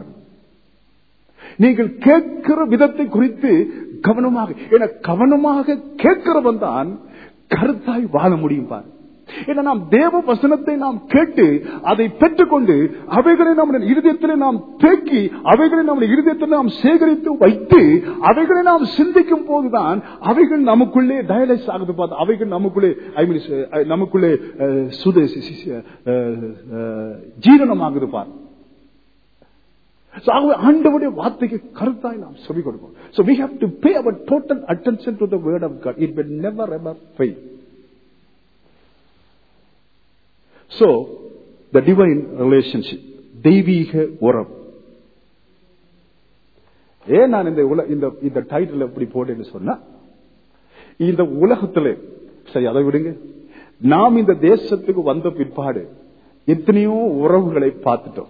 நீங்கள் கேட்கிற விதத்தை குறித்து கவனமாக என கவனமாக கேட்கிறவன் தான் கருத்தாய் வாழ முடியும் பாரு ஏன்னா நாம் தேவ வசனத்தை நாம் கேட்டு அதை பெற்றுக்கொண்டு அவைகளை நம்முடைய இருதயத்தில் நாம் தேக்கி அவைகளை நம்முடைய இருதயத்தில் நாம் சேகரித்து வைத்து அவைகளை நாம் சிந்திக்கும் போதுதான் அவைகள் நமக்குள்ளே டயலைஸ் ஆகுது பார்த்து அவைகள் நமக்குள்ளே ஐ மீன் நமக்குள்ளே சுத ஜீரணமாகுது பார் ஆண்டவுடைய வார்த்தைக்கு கருத்தாய் நாம் சொல்லிக் கொடுப்போம் So we have to pay our total attention to the word of God. It will never ever fail. So, the divine relationship, தெய்வீக உறவு ஏன் நான் இந்த உல இந்த இந்த டைட்டில் எப்படி போட்டேன்னு சொன்னா இந்த உலகத்திலே சரி அதை விடுங்க நாம் இந்த தேசத்துக்கு வந்த பிற்பாடு எத்தனையோ உறவுகளை பார்த்துட்டோம்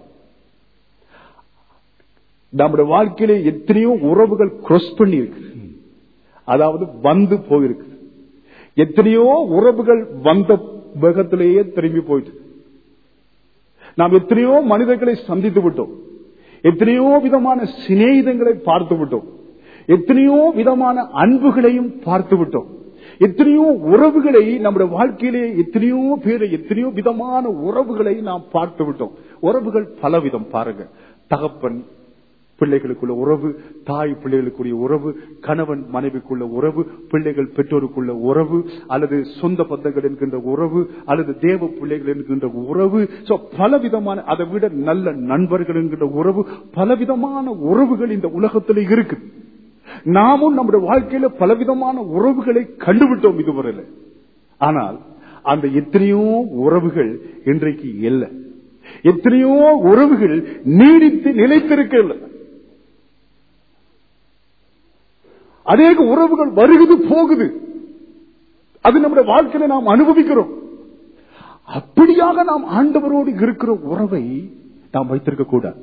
நம்முடைய வாழ்க்கையிலே எத்தனையோ உறவுகள் கிராஸ் பண்ணி இருக்கு அதாவது வந்து போயிருக்கு எத்தனையோ உறவுகள் வந்த வேகத்திலேயே திரும்பி போயிட்டு நாம் எத்தனையோ மனிதர்களை சந்தித்து விட்டோம் எத்தனையோ விதமான சிநேகிதங்களை பார்த்து விட்டோம் எத்தனையோ விதமான அன்புகளையும் பார்த்து விட்டோம் எத்தனையோ உறவுகளை நம்முடைய வாழ்க்கையிலே எத்தனையோ பேரை எத்தனையோ விதமான உறவுகளை நாம் பார்த்து விட்டோம் உறவுகள் பலவிதம் பாருங்க தகப்பன் பிள்ளைகளுக்குள்ள உறவு தாய் பிள்ளைகளுக்குரிய உறவு கணவன் மனைவிக்குள்ள உறவு பிள்ளைகள் பெற்றோருக்குள்ள உறவு அல்லது சொந்த பந்தங்கள் என்கின்ற உறவு அல்லது தேவ பிள்ளைகள் என்கின்ற உறவு பலவிதமான அதை விட நல்ல நண்பர்கள் என்கின்ற உறவு பலவிதமான உறவுகள் இந்த உலகத்தில் இருக்கு நாமும் நம்முடைய வாழ்க்கையில பலவிதமான உறவுகளை கண்டுவிட்டோம் இதுவரையில் ஆனால் அந்த எத்தனையோ உறவுகள் இன்றைக்கு இல்லை எத்தனையோ உறவுகள் நீடித்து நிலைத்திருக்கவில்லை அநேக உறவுகள் வருகுது போகுது அது நம்முடைய வாழ்க்கையில நாம் அனுபவிக்கிறோம் அப்படியாக நாம் ஆண்டவரோடு இருக்கிற உறவை நாம் வைத்திருக்க கூடாது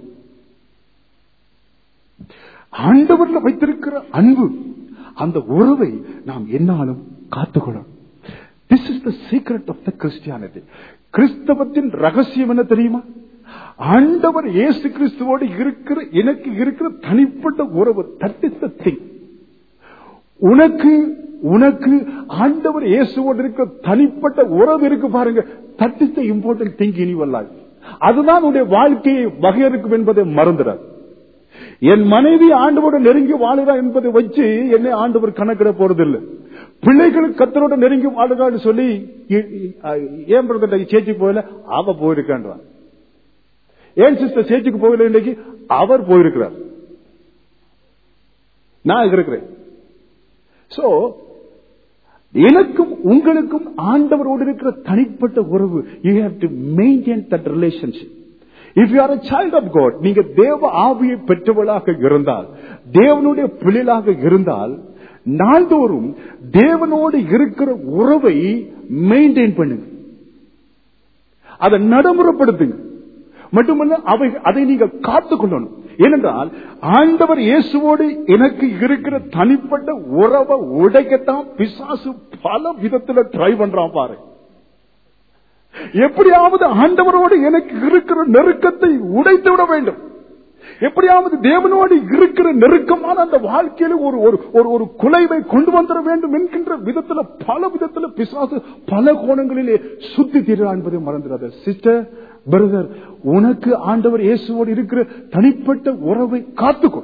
ஆண்டவர்ல வைத்திருக்கிற அன்பு அந்த உறவை நாம் என்னாலும் காத்துக்கொள்ளணும் this is the secret of the Christianity கிறிஸ்தவத்தின் ரகசியம் என்ன தெரியுமா ஆண்டவர் இயேசு கிறிஸ்துவோடு இருக்கிற எனக்கு இருக்கிற தனிப்பட்ட உறவு தட் இஸ் த திங் உனக்கு உனக்கு ஆண்டவர் இயேசுவோடு இருக்க தனிப்பட்ட உறவு இருக்கு பாருங்க that is the important thing in your life அதுதான் உன்னுடைய வாழ்க்கையை வகையறுக்கும் என்பதை மறந்துடாது என் மனைவி ஆண்டவோட நெருங்கி வாழுறா என்பதை வச்சு என்னை ஆண்டவர் கணக்கிட போறதில்லை பிள்ளைகள் கத்தரோட நெருங்கி வாழுறான்னு சொல்லி இ- இ- ஏன் பிரதர் சேச்சிக்கு போகல அவ போயிருக்கான்றான் ஏன் சிஸ்டர் சேச்சிக்கு போகல இன்னைக்கு அவர் போயிருக்கிறார் நான் இருக்கிறேன் சோ எனக்கும் உங்களுக்கும் ஆண்டவரோடு இருக்கிற தனிப்பட்ட உறவு you have to maintain that relationship if you are a child of God நீங்க தேவ ஆவியை பெற்றவளாக இருந்தால் தேவனுடைய பிள்ளைகளாக இருந்தால் நாள்தோறும் தேவனோடு இருக்கிற உறவை மெயின்டைன் பண்ணுங்க அதை நடைமுறைப்படுத்துங்க மட்டுமல்ல அவை அதை நீங்க காத்துக்கொள்ளணும் ஏனென்றால் ஆண்டவர் இயேசுவோடு எனக்கு இருக்கிற தனிப்பட்ட உறவை உடைக்கத்தான் பிசாசு பல விதத்துல ட்ரை பண்றான் பாரு எப்படியாவது ஆண்டவரோடு எனக்கு இருக்கிற நெருக்கத்தை உடைத்து விட வேண்டும் எப்படியாவது தேவனோடு இருக்கிற நெருக்கமான அந்த வாழ்க்கையில ஒரு ஒரு ஒரு ஒரு குலைவை கொண்டு வந்துட வேண்டும் என்கின்ற விதத்துல பல விதத்துல பிசாசு பல கோணங்களிலே சுத்தி தீரா என்பதை மறந்துடாத சிஸ்டர் பிரதர் உனக்கு ஆண்டவர் இயேசுவோடு இருக்கிற தனிப்பட்ட உறவை காத்துக்கொள்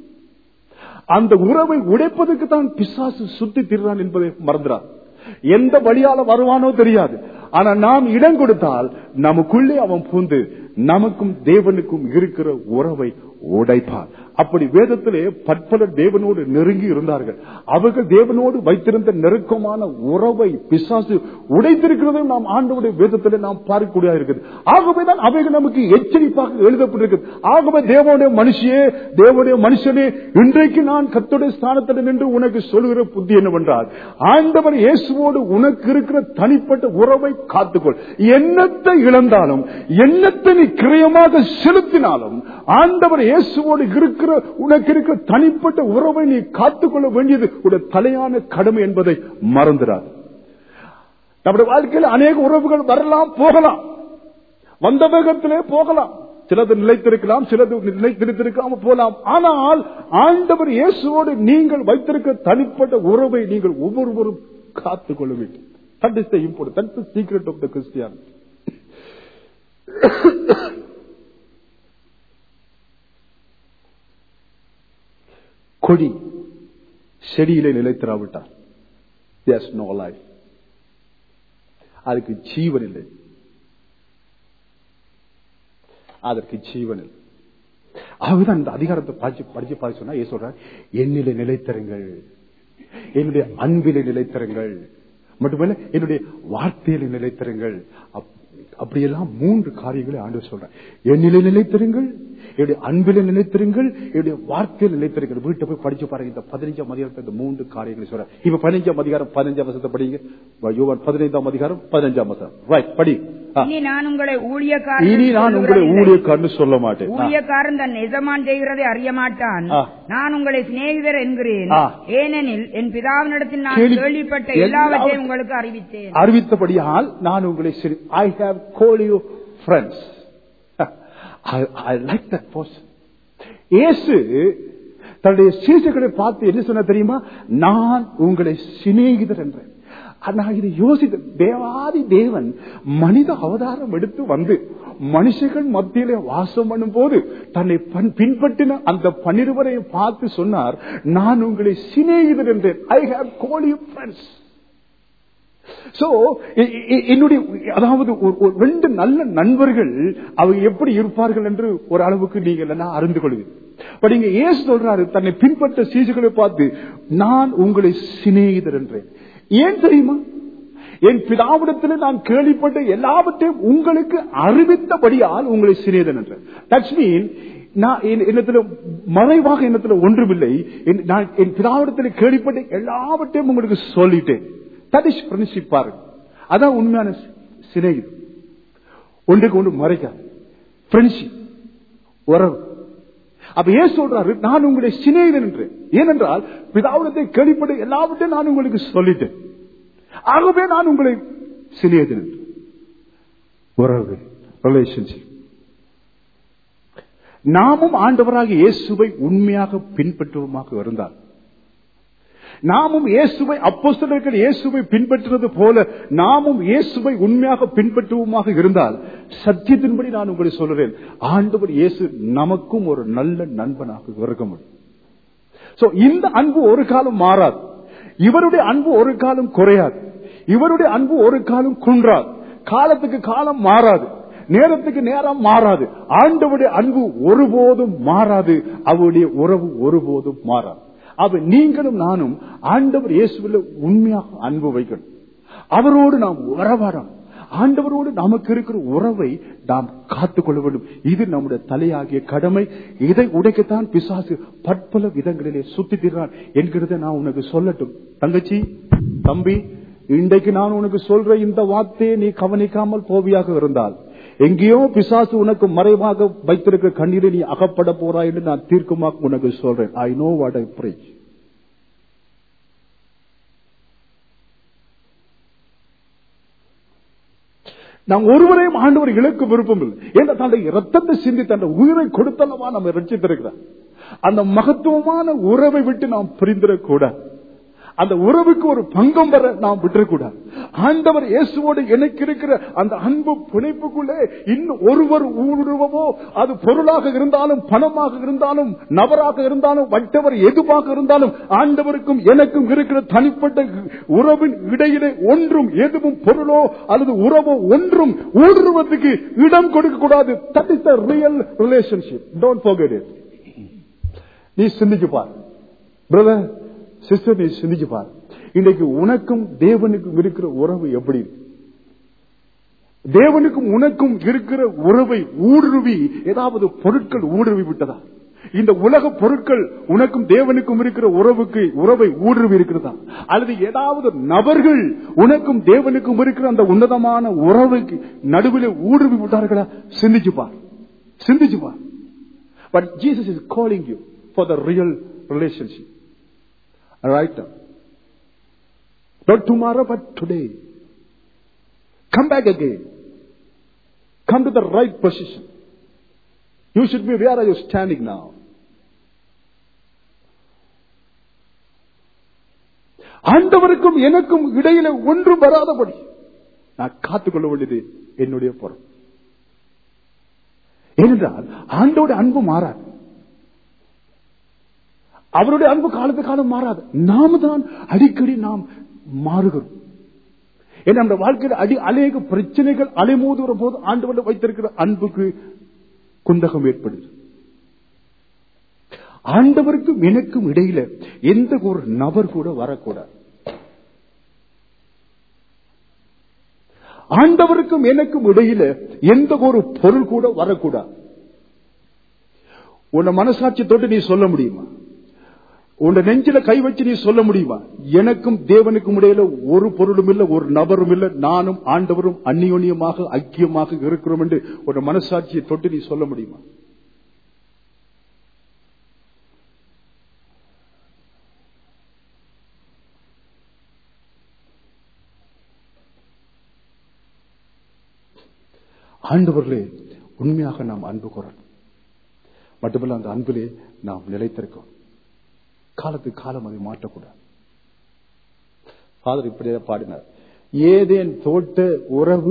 அந்த உறவை உடைப்பதற்கு தான் பிசாசு சுத்தி திரிறான் என்பதை மறந்துடார் எந்த வழியால வருவானோ தெரியாது ஆனா நாம் இடம் கொடுத்தால் நமக்குள்ளே அவன் பூந்து நமக்கும் தேவனுக்கும் இருக்கிற உறவை உடைப்பார் அப்படி வேதத்திலே பற்பல தேவனோடு நெருங்கி இருந்தார்கள் அவர்கள் தேவனோடு வைத்திருந்த நெருக்கமான உறவை பிசாசு உடைத்திருக்கிறதையும் நாம் ஆண்டவுடைய வேதத்திலே நாம் பார்க்கக்கூடிய இருக்குது ஆகவேதான் அவைகள் நமக்கு எச்சரிப்பாக எழுதப்பட்டிருக்கிறது ஆகவே தேவனுடைய மனுஷியே தேவனுடைய மனுஷனே இன்றைக்கு நான் கத்துடைய ஸ்தானத்தில் நின்று உனக்கு சொல்லுகிற புத்தி என்னவென்றால் ஆண்டவர் இயேசுவோடு உனக்கு இருக்கிற தனிப்பட்ட உறவை காத்துக்கொள் என்னத்தை இழந்தாலும் என்னத்தை நீ கிரயமாக செலுத்தினாலும் ஆண்டவர் இயேசுவோடு இருக்கிற உனக்கு இருக்கிற தனிப்பட்ட உறவை நீ காத்துக்கொள்ள வேண்டியது உடைய தலையான கடமை என்பதை மறந்துடாது நம்முடைய வாழ்க்கையில் அநேக உறவுகள் வரலாம் போகலாம் வந்த வேகத்திலே போகலாம் சிலது நிலைத்திருக்கலாம் சிலது நிலைத்திருக்காம போகலாம் ஆனால் ஆண்டவர் இயேசுவோடு நீங்கள் வைத்திருக்க தனிப்பட்ட உறவை நீங்கள் ஒவ்வொருவரும் காத்துக்கொள்ள வேண்டும் that is the import that is secret of the Christian கொடி செடியிலே நிலைத்திராவிட்டார் எஸ் நோ லைஃப் அதுக்கு ஜீவன் இல்லை அதற்கு ஜீவன் இல்லை ஆகவேதான் இந்த அதிகாரத்தை படிச்சு படிச்சு பார்த்து சொன்னா ஏன் சொல்ற என்னிலே நிலைத்தருங்கள் என்னுடைய அன்பிலே நிலைத்தருங்கள் மட்டுமல்ல என்னுடைய வார்த்தையில நிலைத்தருங்கள் அப்- அப்படியெல்லாம் மூன்று காரியங்களை ஆண்டு சொல்றேன் என்னிலே நிலைத்தருங்கள் என்னுடைய அன்பில நிலைத்திருங்கள் என்னுடைய வார்த்தையில் நிலைத்திருங்கள் வீட்டை போய் படிச்சு பாருங்க இந்த பதினஞ்சாம் அதிகாரத்தை இந்த மூன்று காரியங்களை சொல்றேன் இப்ப பதினஞ்சாம் அதிகாரம் பதினஞ்சாம் வசத்தை படிங்க யோவான் பதினைந்தாம் அதிகாரம் பதினஞ்சாம் வசனம் ரைட் படி ஆ. இனி நான் உங்களை ஊழியக்காரன் இனி நான் உங்களை சொல்லுகிறதில்லை. ஊழியக்காரன்னு சொல்ல மாட்டேன் ஆ. ஊழியக்காரன் தன் எஜமான் செய்கிறதை அறிய மாட்டான் ஆ. நான் உங்களை சிநேகிதர் என்கிறேன் ஆ. ஏனெனில் என் பிதாவினிடத்தில் நான் கேள்வி- கேள்விப்பட்ட எல்லா- எல்லாவற்றையும் உங்களுக்கு அறிவித்தேன் அறிவித்தபடியால் நான் உங்களை சரி I have call you friends I like that post இயேசு தன்னுடைய சீசர்களை பார்த்து என்ன சொன்ன தெரியுமா நான் உங்களை சிநேகிதர் என்றேன் நான் இதை யோசித்த தேவாதி தேவன் மனித அவதாரம் எடுத்து வந்து மனுஷர்கள் மத்தியிலே வாசம் பண்ணும் போது தன்னை பன்- பின்பற்றின அந்த பன்னிருவரையும் பார்த்து சொன்னார் நான் உங்களை சிநேகிதர் என்றேன் I have call you friends so என்னுடைய அதாவது ஒரு- ஒரு ரெண்டு நல்ல நண்பர்கள் அவங்க எப்படி இருப்பார்கள் என்று ஒரு அளவுக்கு நீங்கள் எல்லாம் அறிந்து கொள்வீங்க பட் இங்க ஏசு சொல்றாரு தன்னை பின்பற்ற சீசுகளை பார்த்து நான் உங்களை சிநேகிதர் என்றேன் ஏன் தெரியுமா என் பிதாவிடத்தில் நான் கேள்விப்பட்ட எல்லாவற்றையும் உங்களுக்கு அறிவித்தபடியால் உங்களை சிநேகிதன் என்றேன் தட்ஸ் மீன் நான் என்- என்னத்துல மறைவாக என்னத்துல ஒன்றுமில்லை என்- நான் என் பிதாவிடத்தில் கேள்விப்பட்ட எல்லாவற்றையும் உங்களுக்கு சொல்லிட்டேன் தட் இஸ் ஃப்ரெண்ட்ஷிப் பாருங்க அதான் உண்மையான சி- சிநேகிதம் ஒன்றுக்கு ஒன்று மறைக்காது ஃப்ரெண்ட்ஷிப் உறவு அப்ப ஏன் சொல்றாரு நான் உங்களுடைய சிநேகிதன் என்று ஏனென்றால் பிதாவிடத்தை கேள்விப்பட்ட எல்லாவற்றையும் நான் உங்களுக்கு சொல்லிட்டேன் ஆகவே நான் உங்களை சிநேகிதன் என்று. உறவு ரிலேஷன்ஷிப் நாமும் ஆண்டவராக இயேசுவை உண்மையாக பின்பற்றுவோமாக இருந்தால் நாமும் இயேசுவை அப்போஸ்தலர்கள் இயேசுவை பின்பற்றினது போல நாமும் இயேசுவை உண்மையாக பின்பற்றுவோமாக இருந்தால் சத்தியத்தின்படி நான் உங்களை சொல்றேன் ஆண்டவர் இயேசு நமக்கும் ஒரு நல்ல நண்பனாக இருக்க முடியும் சோ இந்த அன்பு ஒரு காலம் மாறாது இவருடைய அன்பு ஒரு காலம் குறையாது இவருடைய அன்பு ஒரு காலம் குன்றாது காலத்துக்கு காலம் மாறாது நேரத்துக்கு நேரம் மாறாது ஆண்டவருடைய அன்பு ஒருபோதும் மாறாது அவருடைய உறவு ஒருபோதும் மாறாது அவ நீங்களும் நானும் ஆண்டவர் இயேசுவில் உண்மையாக அன்பு வைக்கணும் அவரோடு நாம் உறவாடணும் ஆண்டவரோடு நமக்கு இருக்கிற உறவை நாம் காத்துக்கொள்ள வேண்டும் இது நம்முடைய தலையாகிய கடமை இதை உடைக்கத்தான் பிசாசு பற்பல விதங்களிலே சுத்தி திறான் என்கிறத நான் உனக்கு சொல்லட்டும் தங்கச்சி தம்பி இன்றைக்கு நான் உனக்கு சொல்ற இந்த வார்த்தையை நீ கவனிக்காமல் போவியாக இருந்தால் எங்கேயோ பிசாசு உனக்கு மறைவாக வைத்திருக்கிற கண்ணீரை நீ அகப்பட போறாய் என்று நான் தீர்க்கமாக உனக்கு சொல்றேன் ஐ நோ வாட் ஐ பிரேச் நாம் ஒருவரையும் ஆண்டவர் இழக்க விருப்பம் இல்லை ஏன்னா தன்னுடைய ரத்தத்தை சிந்தி தன்னுடைய உயிரை கொடுத்தல்லவா நம்ம ரட்சித்திருக்கிறார் அந்த மகத்துவமான உறவை விட்டு நாம் பிரிந்திடக்கூடாது அந்த உறவுக்கு ஒரு பங்கம் வர நாம் விட்டுறக்கூடாது ஆண்டவர் இயேசுவோடு எனக்கு இருக்கிற அந்த அன்பு பிணைப்புக்குள்ளே இன்னும் ஒருவர் ஊடுருவவோ அது பொருளாக இருந்தாலும் பணமாக இருந்தாலும் நபராக இருந்தாலும் வட்டவர் எதுவாக இருந்தாலும் ஆண்டவருக்கும் எனக்கும் இருக்கிற தனிப்பட்ட உறவின் இடையிலே ஒன்றும் எதுவும் பொருளோ அல்லது உறவோ ஒன்றும் ஊடுருவதுக்கு இடம் கொடுக்க கூடாது that is the real relationship don't forget it நீ சிந்திச்சு பார் பிரதர் சிஸ்டர் நீ சிந்திச்சு பார் இன்னைக்கு உனக்கும் தேவனுக்கும் இருக்கிற உறவு எப்படி இருக்கு? தேவனுக்கும் உனக்கும் இருக்கிற உறவை ஊடுருவி ஏதாவது பொருட்கள் ஊடுருவி விட்டதா இந்த உலக பொருட்கள் உனக்கும் தேவனுக்கும் இருக்கிற உறவுக்கு உறவை ஊடுருவி இருக்கிறதா அல்லது ஏதாவது நபர்கள் உனக்கும் தேவனுக்கும் இருக்கிற அந்த உன்னதமான உறவுக்கு நடுவில் ஊடுருவி விட்டார்களா சிந்திச்சு பார் சிந்திச்சு பார் but Jesus is calling you for the real relationship right now. Not tomorrow, but today. Come back again. Come to the right position. You should be where are you standing now? ஆண்டவருக்கும் எனக்கும் இடையில ஒன்றும் வராதபடி நான் காத்துக்கொள்ள வேண்டியது என்னுடைய பொருள் ஏனென்றால் ஆண்டோட அன்பு மாறாது அவருடைய அன்பு காலத்து காலம் மாறாது நாம தான் அடிக்கடி நாம் மாறுகிறோம் ஏன்னா நம்ம வாழ்க்கையில் அடி அநேக பிரச்சனைகள் அலைமோதுகிற போது ஆண்டு வைத்திருக்கிற அன்புக்கு குந்தகம் ஏற்படுது ஆண்டவருக்கும் எனக்கும் இடையில எந்த ஒரு நபர் கூட வரக்கூடாது ஆண்டவருக்கும் எனக்கும் இடையில எந்த ஒரு பொருள் கூட வரக்கூடாது உன்னை மனசாட்சி தொட்டு நீ சொல்ல முடியுமா உன் நெஞ்சில கை வச்சு நீ சொல்ல முடியுமா எனக்கும் தேவனுக்கும் இடையில ஒரு பொருளும் இல்ல ஒரு நபரும் இல்ல நானும் ஆண்டவரும் அந்நியோன்யமாக ஐக்கியமாக இருக்கிறோம் என்று ஒரு மனசாட்சியை தொட்டு நீ சொல்ல முடியுமா ஆண்டவர்களே உண்மையாக நாம் அன்பு கூறணும் மட்டுமல்ல அந்த அன்பிலே நாம் நிலைத்திருக்கோம் காலத்துக்கு காலம் அதை மாற்றக்கூடாது ஃபாதர் இப்படியே பாடினார் ஏதேன் தோட்ட உறவு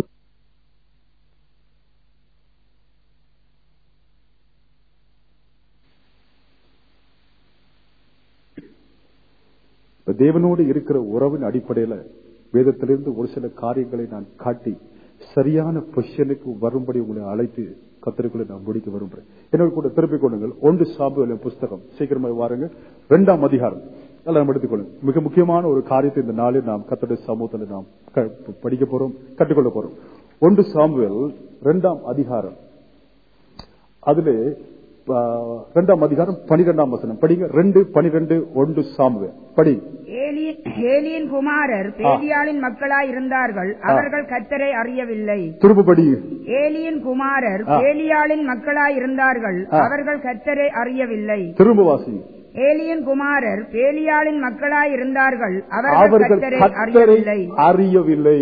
இப்ப தேவனோடு இருக்கிற உறவின் அடிப்படையில வேதத்திலிருந்து ஒரு சில காரியங்களை நான் காட்டி சரியான பொசிஷனுக்கு வரும்படி உங்களை அழைத்து கத்திரிக்குள்ள நான் முடிக்க விரும்புறேன் என்னோட கூட திருப்பிக் கொள்ளுங்கள் ஒன்று சாம்புவல புஸ்தகம் சீக்கிரமாக வாருங்க இரண்டாம் அதிகாரம் அதெல்லாம் நம்ம எடுத்துக்கொள்ளுங்க மிக முக்கியமான ஒரு காரியத்தை இந்த நாளில் நாம் கத்தோட சமூகத்தில் நாம் க- படிக்க போறோம் கற்றுக்கொள்ள போறோம் ஒன்று சாம்புவல் இரண்டாம் அதிகாரம் அதிலே ஆ, இரண்டாம் அதிகாரம் பனிரெண்டாம் வசனம் படிங்க ரெண்டு பனிரெண்டு ஒன்று சாம்புவல் படி ஏலி- ஏலியின் குமாரர் பேலியாளின் மக்களாய் இருந்தார்கள் அவர்கள் கத்தரை அறியவில்லை திரும்ப படி ஏலியின் குமாரர் ஆ. பேலியாளின் மக்களாய் இருந்தார்கள் ஆ. அவர்கள் கத்தரை அறியவில்லை திரும்ப வாசி ஏலியின் குமாரர் பேலியாளின் மக்களாய் இருந்தார்கள் அவர்கள் அவர்கள் கத்தரை கத்தரை அறியவில்லை அறியவில்லை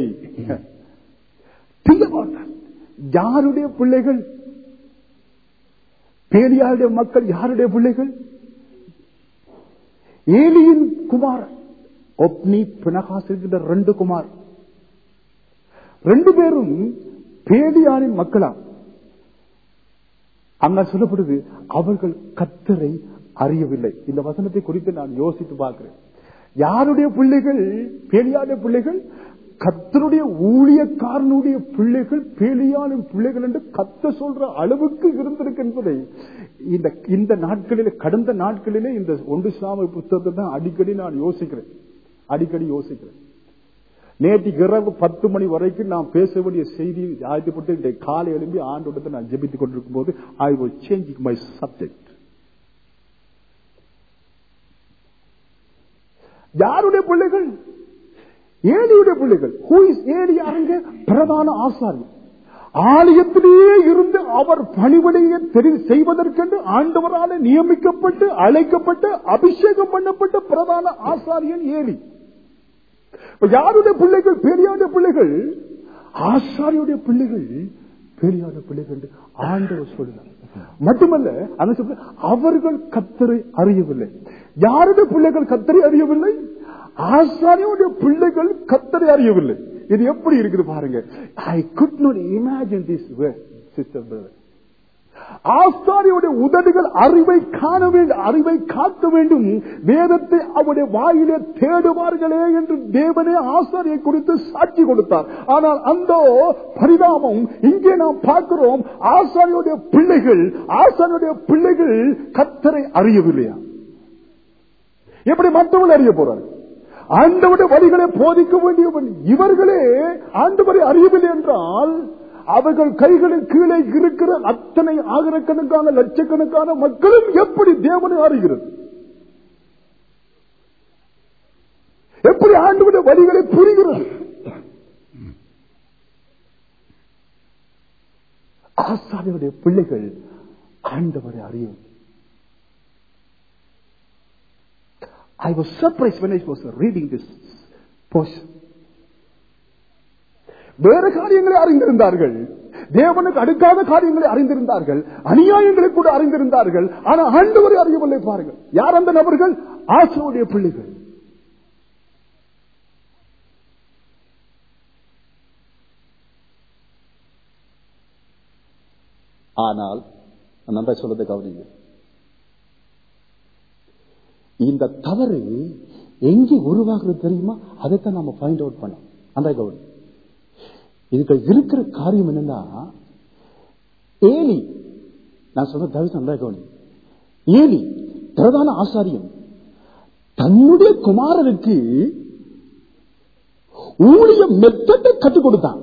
Think about that. யாருடைய பிள்ளைகள் பேலியாருடைய மக்கள் யாருடைய பிள்ளைகள் ஏலியின் குமாரன் ஒப்னி பினகாஸ் இருக்கின்ற ரெண்டு குமார் ரெண்டு பேரும் பேதியானின் மக்களா அங்க சொல்லப்படுது அவர்கள் கத்தரை அறியவில்லை இந்த வசனத்தை குறித்து நான் யோசித்து பார்க்கிறேன் யாருடைய பிள்ளைகள் பேலியானுடைய பிள்ளைகள் கத்தருடைய ஊழியக்காரனுடைய பிள்ளைகள் பேலியானின் பிள்ளைகள் என்று கத்த சொல்ற அளவுக்கு இருந்திருக்கு என்பதை இந்த இந்த நாட்களிலே கடந்த நாட்களிலே இந்த ஒன்று சாமி புத்தகத்தை தான் அடிக்கடி நான் யோசிக்கிறேன் அடிக்கடி யோசிக்கிறேன் நேற்று இரவு பத்து மணி வரைக்கும் நான் பேச வேண்டிய செய்தி ஆயத்தப்பட்டு இன்றைய காலை எழும்பி ஆண்டோட நான் ஜெபித்துக் கொண்டிருக்கும் போது I was changing my subject யாருடைய பிள்ளைகள் ஏலியுடைய பிள்ளைகள் ஹூ இஸ் ஏலி யாருங்க பிரதான ஆசாரி ஆலயத்திலேயே இருந்து அவர் பணிவிடையை தெரிவு செய்வதற்கென்று ஆண்டவரால் நியமிக்கப்பட்டு அழைக்கப்பட்டு அபிஷேகம் பண்ணப்பட்ட பிரதான ஆசாரியன் ஏலி இப்ப யாருடைய பிள்ளைகள் பெரியாருடைய பிள்ளைகள் ஆசாரியுடைய பிள்ளைகள் பெரியாருடைய பிள்ளைகள் என்று ஆண்டவர் சொல்லுகிறார் மட்டுமல்ல அங்க சொல்ற அவர்கள் கத்தரை அறியவில்லை யாருடைய பிள்ளைகள் கத்தரை அறியவில்லை ஆசாரியுடைய பிள்ளைகள் கத்தரை அறியவில்லை இது எப்படி இருக்குது பாருங்க I could not imagine this sister brother ஆசாரியுடைய உதடுகள் அறிவை காண வேண்டும் அறிவை காக்க வேண்டும் வேதத்தை அவருடைய வாயிலே தேடுவார்களே என்று தேவனே ஆசாரியை குறித்து சாட்சி கொடுத்தார் ஆனால் அந்த பரிதாபம் இங்கே நாம் பார்க்கிறோம் ஆசாரியுடைய பிள்ளைகள் ஆசாரியுடைய பிள்ளைகள் கத்தரை அறியவில்லையா எப்படி மற்றவர்கள் அறிய போறார்கள் ஆண்டவருடைய வழிகளை போதிக்க வேண்டியவன் இவர்களே ஆண்டவரை அறியவில்லை என்றால் அவர்கள் கைகளின் கீழே இருக்கிற அத்தனை ஆயிரக்கணக்கான லட்சக்கணக்கான மக்களும் எப்படி தேவனை அறிகிறது எப்படி ஆண்டவருடைய வழிகளை புரிகிறது ஆசாரியுடைய பிள்ளைகள் ஆண்டவரை அறியும் I was surprised when I was reading this portion. வேறு காரியங்களை அறிந்திருந்தார்கள் தேவனுக்கு அடுக்காத காரியங்களை அறிந்திருந்தார்கள் அநியாயங்களை கூட அறிந்திருந்தார்கள் ஆனா ஆண்டவரை அறியவில்லை பாருங்கள் யார் அந்த நபர்கள் ஆசிரியருடைய பிள்ளைகள் ஆனால் நன்றா சொல்றதை கவனிங்க இந்த தவறு எங்கே உருவாகிறது தெரியுமா அதைத்தான் நம்ம ஃபைண்ட் அவுட் பண்ணோம் அந்த கவனி இதுக்கு இருக்கிற காரியம் என்னன்னா ஏலி நான் சொல்ற தவிர அந்த கவனி ஏலி பிரதான ஆசாரியம் தன்னுடைய குமாரனுக்கு ஊழிய மெத்தத்தை கற்றுக் கொடுத்தான்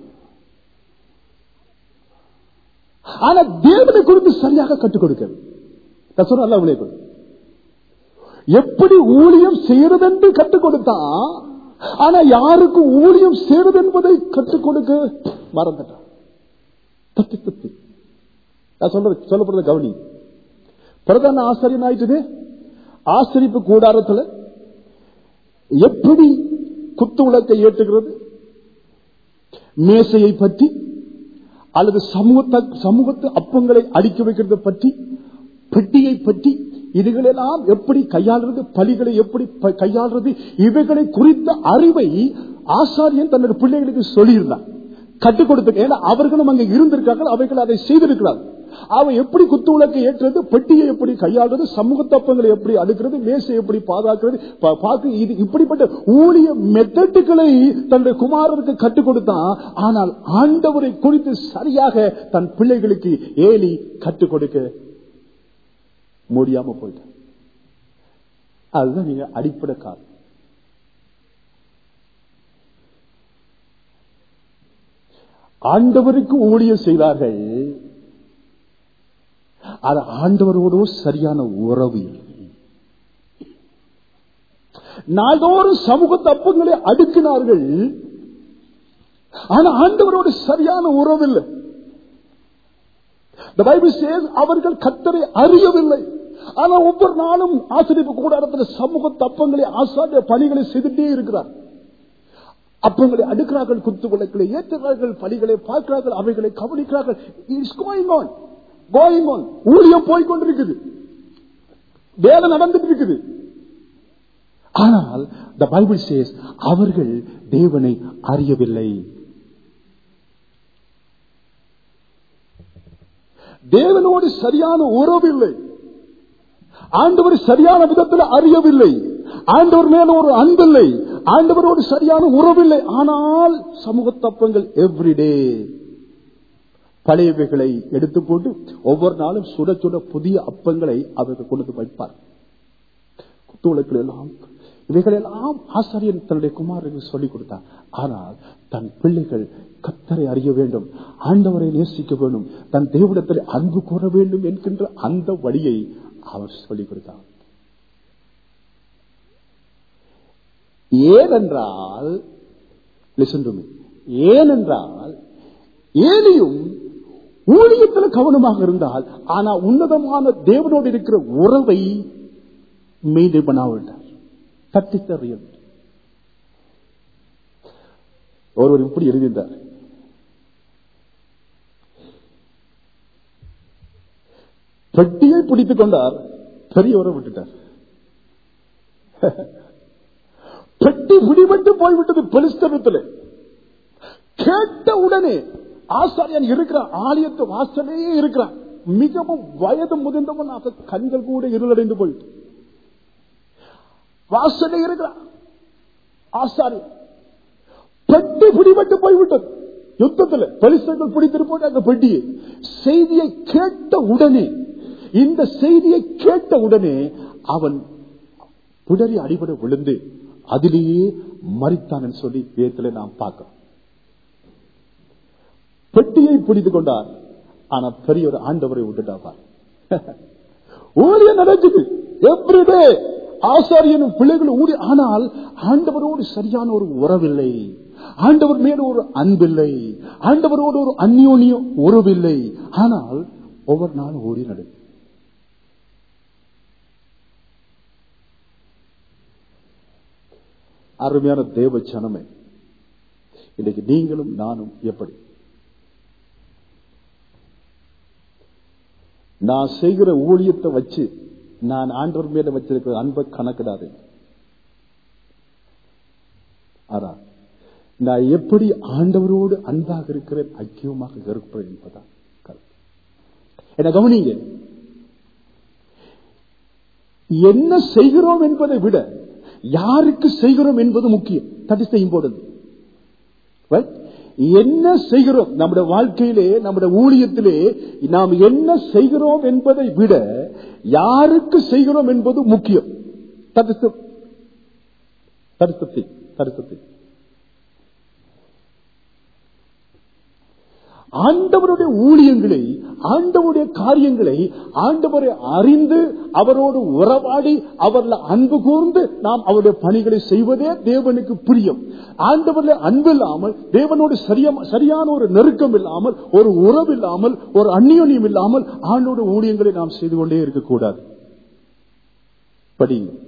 ஆனா தேவனை குறித்து சரியாக கற்றுக் கொடுக்க நான் சொல்ற அல்ல ஊழிய எப்படி ஊழியம் செய்யறது என்று கற்றுக் கொடுத்தான் ஆனா யாருக்கு ஊழியம் செய்வது என்பதை கற்றுக் கொடுக்க மறந்துட்டான் தப்பி தப்பி நான் சொல்றது சொல்லப்படுறது கவனி பிரதான ஆசிரியன் ஆயிட்டது ஆசிரிப்பு கூடாரத்தில் எப்படி குத்து விளக்கை ஏற்றுகிறது மேசையை பற்றி அல்லது சமூகத்தை சமூகத்து அப்பங்களை அடுக்கி வைக்கிறது பற்றி பெட்டியை பற்றி இதுகளெல்லாம் எப்படி கையாளுறது பலிகளை எப்படி கையாளுறது இவைகளை குறித்த அறிவை ஆசாரியன் தன்னுடைய பிள்ளைகளுக்கு சொல்லியிருந்தான் கற்றுக் கொடுத்த ஏன்னா அவர்களும் அங்க இருந்திருக்கார்கள் அவைகள் அதை செய்திருக்கிறார்கள் அவன் எப்படி குத்து விளக்கை ஏற்றுறது பெட்டியை எப்படி கையாளுறது சமூக தப்பங்களை எப்படி அடுக்கிறது மேசை எப்படி பாதுகாக்கிறது பார்க்க இது இப்படிப்பட்ட ஊழிய மெத்தட்டுகளை தன்னுடைய குமாரருக்கு கற்றுக் கொடுத்தான் ஆனால் ஆண்டவரை குறித்து சரியாக தன் பிள்ளைகளுக்கு ஏலி கற்றுக் கொடுக்க முடியாம போயிட்டான் அதுதான் நீங்க அடிப்படை காரணம் ஆண்டவருக்கு ஊழியம் செய்தார்கள் அது ஆண்டவரோடு சரியான உறவு நாள்தோறும் சமூக தப்பங்களை அடுக்கினார்கள் ஆனா ஆண்டவரோடு சரியான உறவு இல்லை அவர்கள் கத்தரை அறியவில்லை ஆனா ஒவ்வொரு நாளும் ஆசிரியப்பு கூடாரத்தில் சமூக தப்பங்களை ஆசாரிய பணிகளை செய்துட்டே இருக்கிறார் அப்பங்களை அடுக்கிறார்கள் குத்து விளக்களை ஏற்றுகிறார்கள் பணிகளை பார்க்கிறார்கள் அவைகளை கவனிக்கிறார்கள் it's going on going on ஊழியம் போய்கொண்டிருக்குது வேலை நடந்துட்டு இருக்குது ஆனால் the பைபிள் says அவர்கள் தேவனை அறியவில்லை தேவனோடு சரியான உறவில்லை ஆண்டவர் சரியான விதத்தில் அறியவில்லை ஆண்டவர் மேல ஒரு அன்பில்லை ஆண்டவரோடு சரியான உறவில்லை ஆனால் சமூக தப்பங்கள் எவ்ரிடே பழையவைகளை எடுத்துக்கொண்டு ஒவ்வொரு நாளும் சுட சுட புதிய அப்பங்களை அவர்கள் கொண்டு வந்து வைப்பார் குத்துவிளக்குகள் எல்லாம் இவைகளெல்லாம் ஆசாரியன் தன்னுடைய குமாரனுக்கு சொல்லிக் கொடுத்தார் ஆனால் தன் பிள்ளைகள் கத்தரை அறிய வேண்டும் ஆண்டவரை நேசிக்க வேண்டும் தன் தேவடத்தில் அன்பு கூற வேண்டும் என்கின்ற அந்த வழியை அவர் சொல்லிக் கொடுத்தார் ஏனென்றால் listen to me. ஏனென்றால் ஏலியும் ஊழியத்தில் கவனமாக இருந்தால் ஆனா உன்னதமான தேவனோடு இருக்கிற உறவை மெயின்டைன் பண்ணாவிட்டார் தட்டித்தறியல் ஒருவர் இப்படி எழுதியிருந்தார் பெட்டியை பிடித்துக் கொண்டார் பெரியவரை விட்டுட்டார் பெட்டி பிடிபட்டு போய்விட்டது பெலிஸ்தனத்தில் கேட்ட உடனே ஆசாரியன் இருக்கிறான் ஆலயத்து வாசலே இருக்கிறான் மிகவும் வயது முதிர்ந்தவனாக கண்கள் கூட இருளடைந்து போயிட்டு வாசலே இருக்கிறான் ஆசாரியன் பெட்டி பிடிபட்டு போய்விட்டது யுத்தத்தில் பலிஸ்தர்கள் பிடித்திட்டு போட்டு அந்த பெட்டியை செய்தியை கேட்ட உடனே இந்த செய்தியை கேட்ட உடனே அவன் புடரி அடிபட விழுந்து அதிலேயே மறித்தான் சொல்லி வேத்துல நாம் பார்க்கிறோம் பெட்டியை பிடித்துக் கொண்டார் ஆனா பெரிய ஒரு ஆண்டவரை விட்டுட்டாப்பார் ஊழியம் நடக்குது எவ்ரிடே ஆசாரியனும் பிள்ளைகளும் ஊழி ஆனால் ஆண்டவரோடு சரியான ஒரு உறவில்லை ஆண்டவர் மேல ஒரு அன்பில்லை ஆண்டவரோடு ஒரு அந்யோன்ய உறவில்லை ஆனால் ஒவ்வொரு நாளும் ஓடி நடு அருமையான தேவ சனமே இன்னைக்கு நீங்களும் நானும் எப்படி நான் செய்கிற ஊழியத்தை வச்சு நான் ஆண்டவர் மேல வச்சிருக்கிற அன்பை கணக்கிடாது ஆனா நான் எப்படி ஆண்டவரோடு அன்பாக இருக்கிறேன் ஐக்கியமாக இருப்பேன் என்பதான் கருத்து என்ன கவனிங்க என்ன செய்கிறோம் என்பதை விட யாருக்கு செய்கிறோம் என்பது முக்கியம் தட் இஸ் இம்பார்ட்டன்ட் என்ன செய்கிறோம் நம்முடைய வாழ்க்கையிலே நம்முடைய ஊழியத்திலே நாம் என்ன செய்கிறோம் என்பதை விட யாருக்கு செய்கிறோம் என்பது முக்கியம் தரிசத்தை தரிசத்தை ஆண்டவருடைய ஊழியங்களை ஆண்டவருடைய காரியங்களை ஆண்டவரை அறிந்து அவரோடு உறவாடி அவர்ல அன்பு கூர்ந்து நாம் அவருடைய பணிகளை செய்வதே தேவனுக்கு பிரியம் ஆண்டவர்ல அன்பு இல்லாமல் தேவனோடு சரியான ஒரு நெருக்கம் இல்லாமல் ஒரு உறவு இல்லாமல் ஒரு அந்நியோன்யம் இல்லாமல் ஆண்டோட ஊழியங்களை நாம் செய்து கொண்டே இருக்கக்கூடாது படிங்க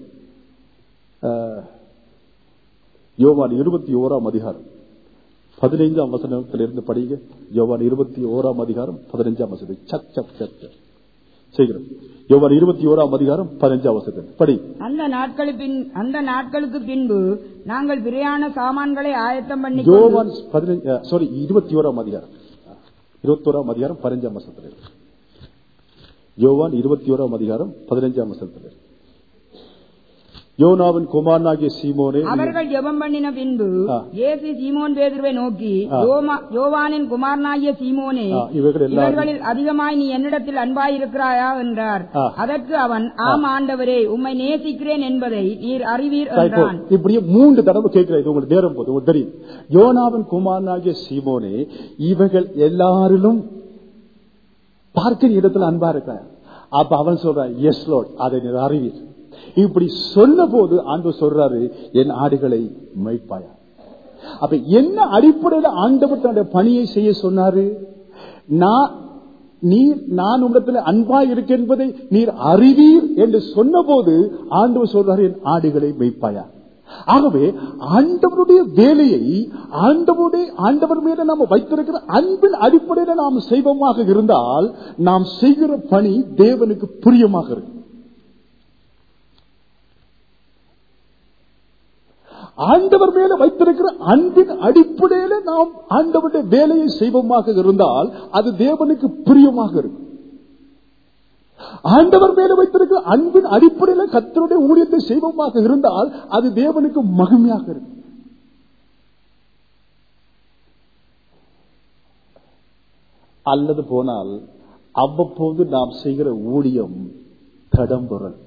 யோவான் இருபத்தி ஓராம் அதிகாரம் பதினைஞ்சாம் வசனத்திலிருந்து படிங்க யோவான் இருபத்தி ஓராம் அதிகாரம் பதினைஞ்சாம் வசனம் சக் சக் சக் செய்கிறோம் யோவான் இருபத்தி ஓராம் அதிகாரம் பதினஞ்சாம் வசனம் படி அந்த நாட்களுக்கு பின் அந்த நாட்களுக்கு பின்பு நாங்கள் பிரயாண சாமான்களை ஆயத்தம் பண்ணி யோவான் சாரி இருபத்தி ஓராம் அதிகாரம் இருபத்தோராம் அதிகாரம் பதினஞ்சாம் வசனத்தில் யோவான் இருபத்தி ஓராம் அதிகாரம் பதினஞ்சாம் வசனத்தில் யோனாவின் குமாரனாகிய சீமோனே அவர்கள் ஜெபம் பண்ணின பின்பு ஆ. இயேசு சீமோன் பேதுருவை நோக்கி ஆ. யோமா- யோவானின் குமாரனாகிய சீமோனே ஆ, இவர்கள் எல்லாரும் இவர்களில் அதிகமாய் நீ என்னிடத்தில் அன்பாயிருக்கிறாயா என்றார் ஆ. அதற்கு அவன் ஆம் ஆண்டவரே உம்மை நேசிக்கிறேன் என்பதை நீர் அறிவீர் இப்போ என்றான் இப்படியே மூன்று தடவை கேட்கிறேன் இது உங்களுக்கு நேரம் போது உங்களுக்கு தெரியும் யோனாவின் குமாரனாகிய சீமோனே இவர்கள் எல்லாரிலும் பார்க்கிற இடத்துல அன்பா இருக்க அப்ப அவன் சொல்றான் எஸ் லோட் அதை நீர் அறிவீர் இப்படி சொன்ன போது ஆண்டவர் சொல்றாரு என் ஆடுகளை மைப்பாயா அப்ப என்ன அடிப்படையில் ஆண்டவர் தன்னுடைய பணியை செய்ய சொன்னாரு நான் நீர் நான் உங்களிடத்தில் அன்பா இருக்கு என்பதை நீர் அறிவீர் என்று சொன்னபோது ஆண்டவர் சொல்றாரு என் ஆடுகளை மெய்ப்பாயா ஆகவே ஆண்டவருடைய வேலையை ஆண்டவருடைய ஆண்டவர் மீது நாம் வைத்திருக்கிற அன்பின் அடிப்படையில் நாம் செய்வமாக இருந்தால் நாம் செய்கிற பணி தேவனுக்கு பிரியமாக இருக்கும் ஆண்டவர் மேல வைத்திருக்கிற அன்பின் அடிப்படையில நாம் ஆண்டவருடைய வேலையை செய்வோமாக இருந்தால் அது தேவனுக்கு பிரியமாக இருக்கும் ஆண்டவர் மேல வைத்திருக்கிற அன்பின் அடிப்படையில கத்தருடைய ஊழியத்தை செய்வோமாக இருந்தால் அது தேவனுக்கு மகிமையாக இருக்கும் அல்லது போனால் அவ்வப்போது நாம் செய்கிற ஊழியம் தடம்புறல்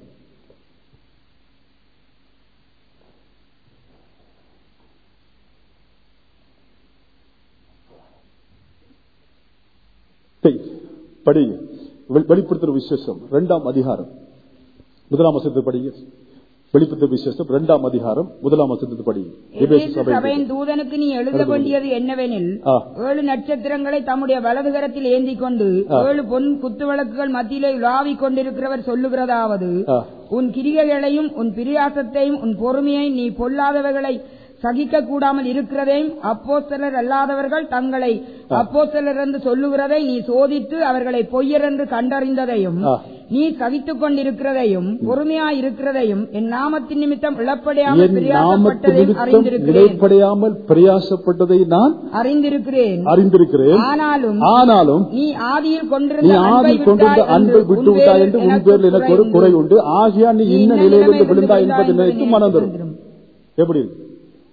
படிங்க வெளிப்படுத்துற விசேஷம் இரண்டாம் அதிகாரம் முதலாம் வசத்தை படிங்க வெளிப்படுத்த விசேஷம் இரண்டாம் அதிகாரம் முதலாம் வசத்தை படிங்க எபேசு எபேசு சபையின் சபையின் தூதனுக்கு நீ எழுத வேண்டியது என்னவெனில் ஆ. ஏழு நட்சத்திரங்களை தம்முடைய வலதுகரத்தில் ஏந்தி கொண்டு ஏழு பொன் குத்துவிளக்குகள் மத்தியிலே உலாவிக் கொண்டிருக்கிறவர் சொல்லுகிறதாவது ஆ. உன் கிரியைகளையும் உன் பிரியாசத்தையும் உன் பொறுமையை நீ பொல்லாதவைகளை சகிக்க கூடாமல் இருக்கிறதையும் அப்போஸ்தலர் அல்லாதவர்கள் தங்களை அப்போஸ்தலர் என்று சொல்லுகிறதை நீ சோதித்து அவர்களை பொய்யர் என்று கண்டறிந்ததையும் ஆ. நீ சகித்துக் கொண்டிருக்கிறதையும் பொறுமையாய் இருக்கிறதையும் என் நாமத்தின் நிமித்தம் இழப்படையாமல் என் நாமத்து பிரியாசப்பட்டதையும் நிமித்தம் அறிந்திருக்கிறேன் இடைப்படையாமல் பிரயாசப்பட்டதை நான் அறிந்திருக்கிறேன் அறிந்திருக்கிறேன் ஆனாலும் ஆனாலும் நீ ஆதியில் நீ கொண்டிருந்த அன்பை ஆதி கொண்டிருந்த விட்டாய் அன்பை என்று விட்டு உன் விட்டாய் பேரில் என்று உன் எனக்கு பேரில் எனக்கு ஒரு குறை உண்டு ஆகியா நீ நீ இன்ன இன்ன நிலையிலிருந்து நிலைமையிலிருந்து விழுந்தாய் என்பதை விழுந்தாய் நினைத்து என்பதை மனம் தரும் நினைத்து எப்படி இருக்கு?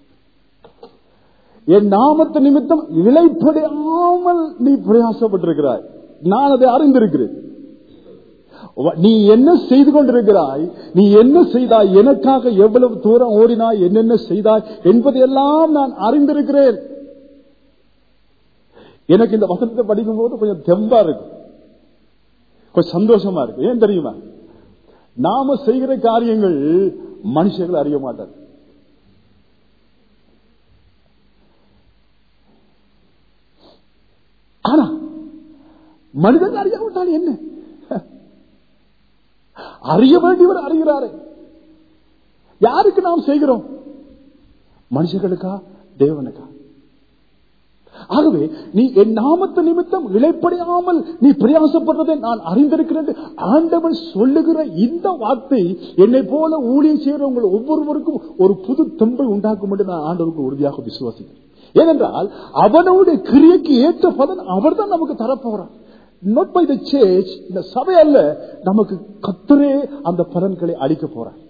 என் நாமத்து நிமித்தம் இழைப்படையாமல் நீ பிரயாசப்பட்டிருக்கிறாய் நான் அதை அறிந்திருக்கிறேன் வ- நீ என்ன செய்து கொண்டிருக்கிறாய் நீ என்ன செய்தாய் எனக்காக எவ்வளவு தூரம் ஓடினாய் என்னென்ன செய்தாய் என்பதையெல்லாம் நான் அறிந்திருக்கிறேன் எனக்கு இந்த வசனத்தை படிக்கும் போது கொஞ்சம் தெம்பா இருக்கு கொஞ்சம் சந்தோஷமா இருக்கு ஏன் தெரியுமா நாம செய்கிற காரியங்கள் மனுஷர்கள் அறிய மாட்டார் ஆனா மனிதன் அறியாவிட்டால் என்ன அறிய வேண்டியவர் அறிகிறாரே யாருக்கு நாம் செய்கிறோம் மனுஷர்களுக்கா தேவனுக்கா ஆகவே நீ என் நாமத்து நிமித்தம் இழைப்படையாமல் நீ பிரயாசப்படுறதை நான் அறிந்திருக்கிறேன் என்று ஆண்டவன் சொல்லுகிற இந்த வார்த்தை என்னை போல ஊழியம் செய்கிற உங்கள் ஒவ்வொருவருக்கும் ஒரு புது தெம்பை உண்டாக்கும் என்று நான் ஆண்டவருக்கு உறுதியாக விசுவாசிக்கிறேன் ஏனென்றால் அவனுடைய கிரியைக்கு ஏற்ற பலன் அவர்தான் நமக்கு தரப்போறான் not by the church இந்த சபை அல்ல நமக்கு கத்தரே அந்த பலன்களை அளிக்க போறார்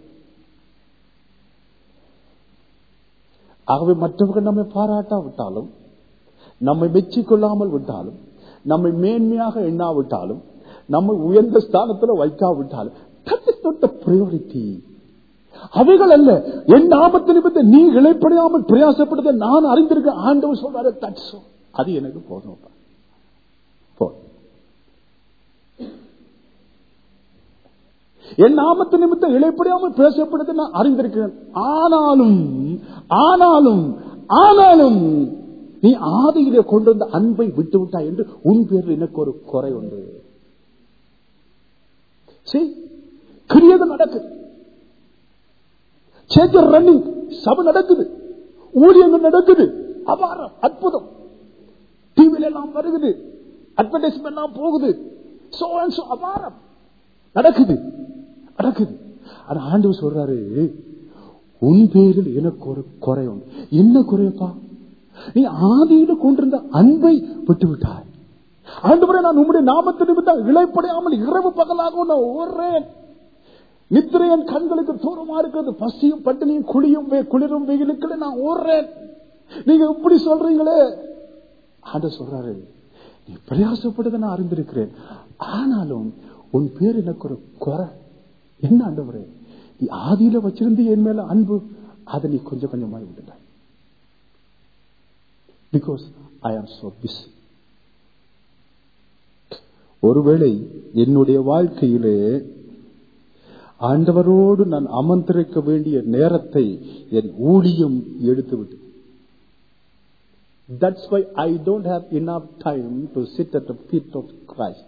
ஆகவே மற்றவர்கள் நம்மை பாராட்டாவிட்டாலும் நம்மை மெச்சிக்கொள்ளாமல் விட்டாலும் நம்மை மேன்மையாக எண்ணாவிட்டாலும் நம்மை உயர்ந்த ஸ்தானத்தில் வைக்காவிட்டாலும் that is not the priority அவைகள் அல்ல என் நாமத்து நிமித்தம் நீ இழைப்படையாமல் பிரயாசப்படுத்த நான் அறிந்திருக்க ஆண்டவர் சொல்றாரு தட்ஸ் அது எனக்கு போதும் போதும் என் நாமத்து நிமித்தம் இழைப்படையாமல் பேசப்படுது நான் அறிந்திருக்கிறேன் ஆனாலும் ஆனாலும் ஆனாலும் நீ ஆதியிலே கொண்டு வந்த அன்பை விட்டு விட்டாய் என்று உன் பேரில் எனக்கு ஒரு குறை உண்டு See? கிரியது நடக்குது சேஜர் ரன்னிங் சபை நடக்குது ஊழியங்கள் நடக்குது அபாரம் அற்புதம் டிவில எல்லாம் வருகுது அட்வர்டைஸ்மெண்ட் எல்லாம் போகுது சோ அண்ட் சோ அபாரம் நடக்குது நடக்குது ஆனா ஆண்டவர் சொல்றாரு உன் பேரில் எனக்கு ஒரு குறை உண்டு என்ன குறையப்பா நீ ஆதியில கொண்டிருந்த அன்பை விட்டு விட்டாய் ஆண்டவரே நான் உம்முடைய நாமத்தை நிமித்தம் இழைப்படையாமல் இரவு பகலாக நான் ஓடுறேன் நித்திரை என் கண்களுக்கு தூரமா இருக்கிறது பசியும் பட்டினியும் குளியும் வெ- குளிரும் வெயிலுக்குள்ள நான் ஓடுறேன் நீங்க இப்படி சொல்றீங்களே ஆண்டவர் சொல்றாரு நீ பிரயாசப்படுத நான் அறிந்திருக்கிறேன் ஆனாலும் உன் பேர் எனக்கு ஒரு குறை என்ன ஆண்டவரே நீ ஆதியில வச்சிருந்து என் மேல அன்பு அதை நீ கொஞ்சம் கொஞ்சமாய் விட்டுட்டாய் பிகாஸ் ஐ ஆம் சோ பிஸி ஒருவேளை என்னுடைய வாழ்க்கையிலே ஆண்டவரோடு நான் அமர்ந்திருக்க வேண்டிய நேரத்தை என் ஊழியம் எடுத்துவிட்டு That's why I don't have enough time to sit at the feet of Christ.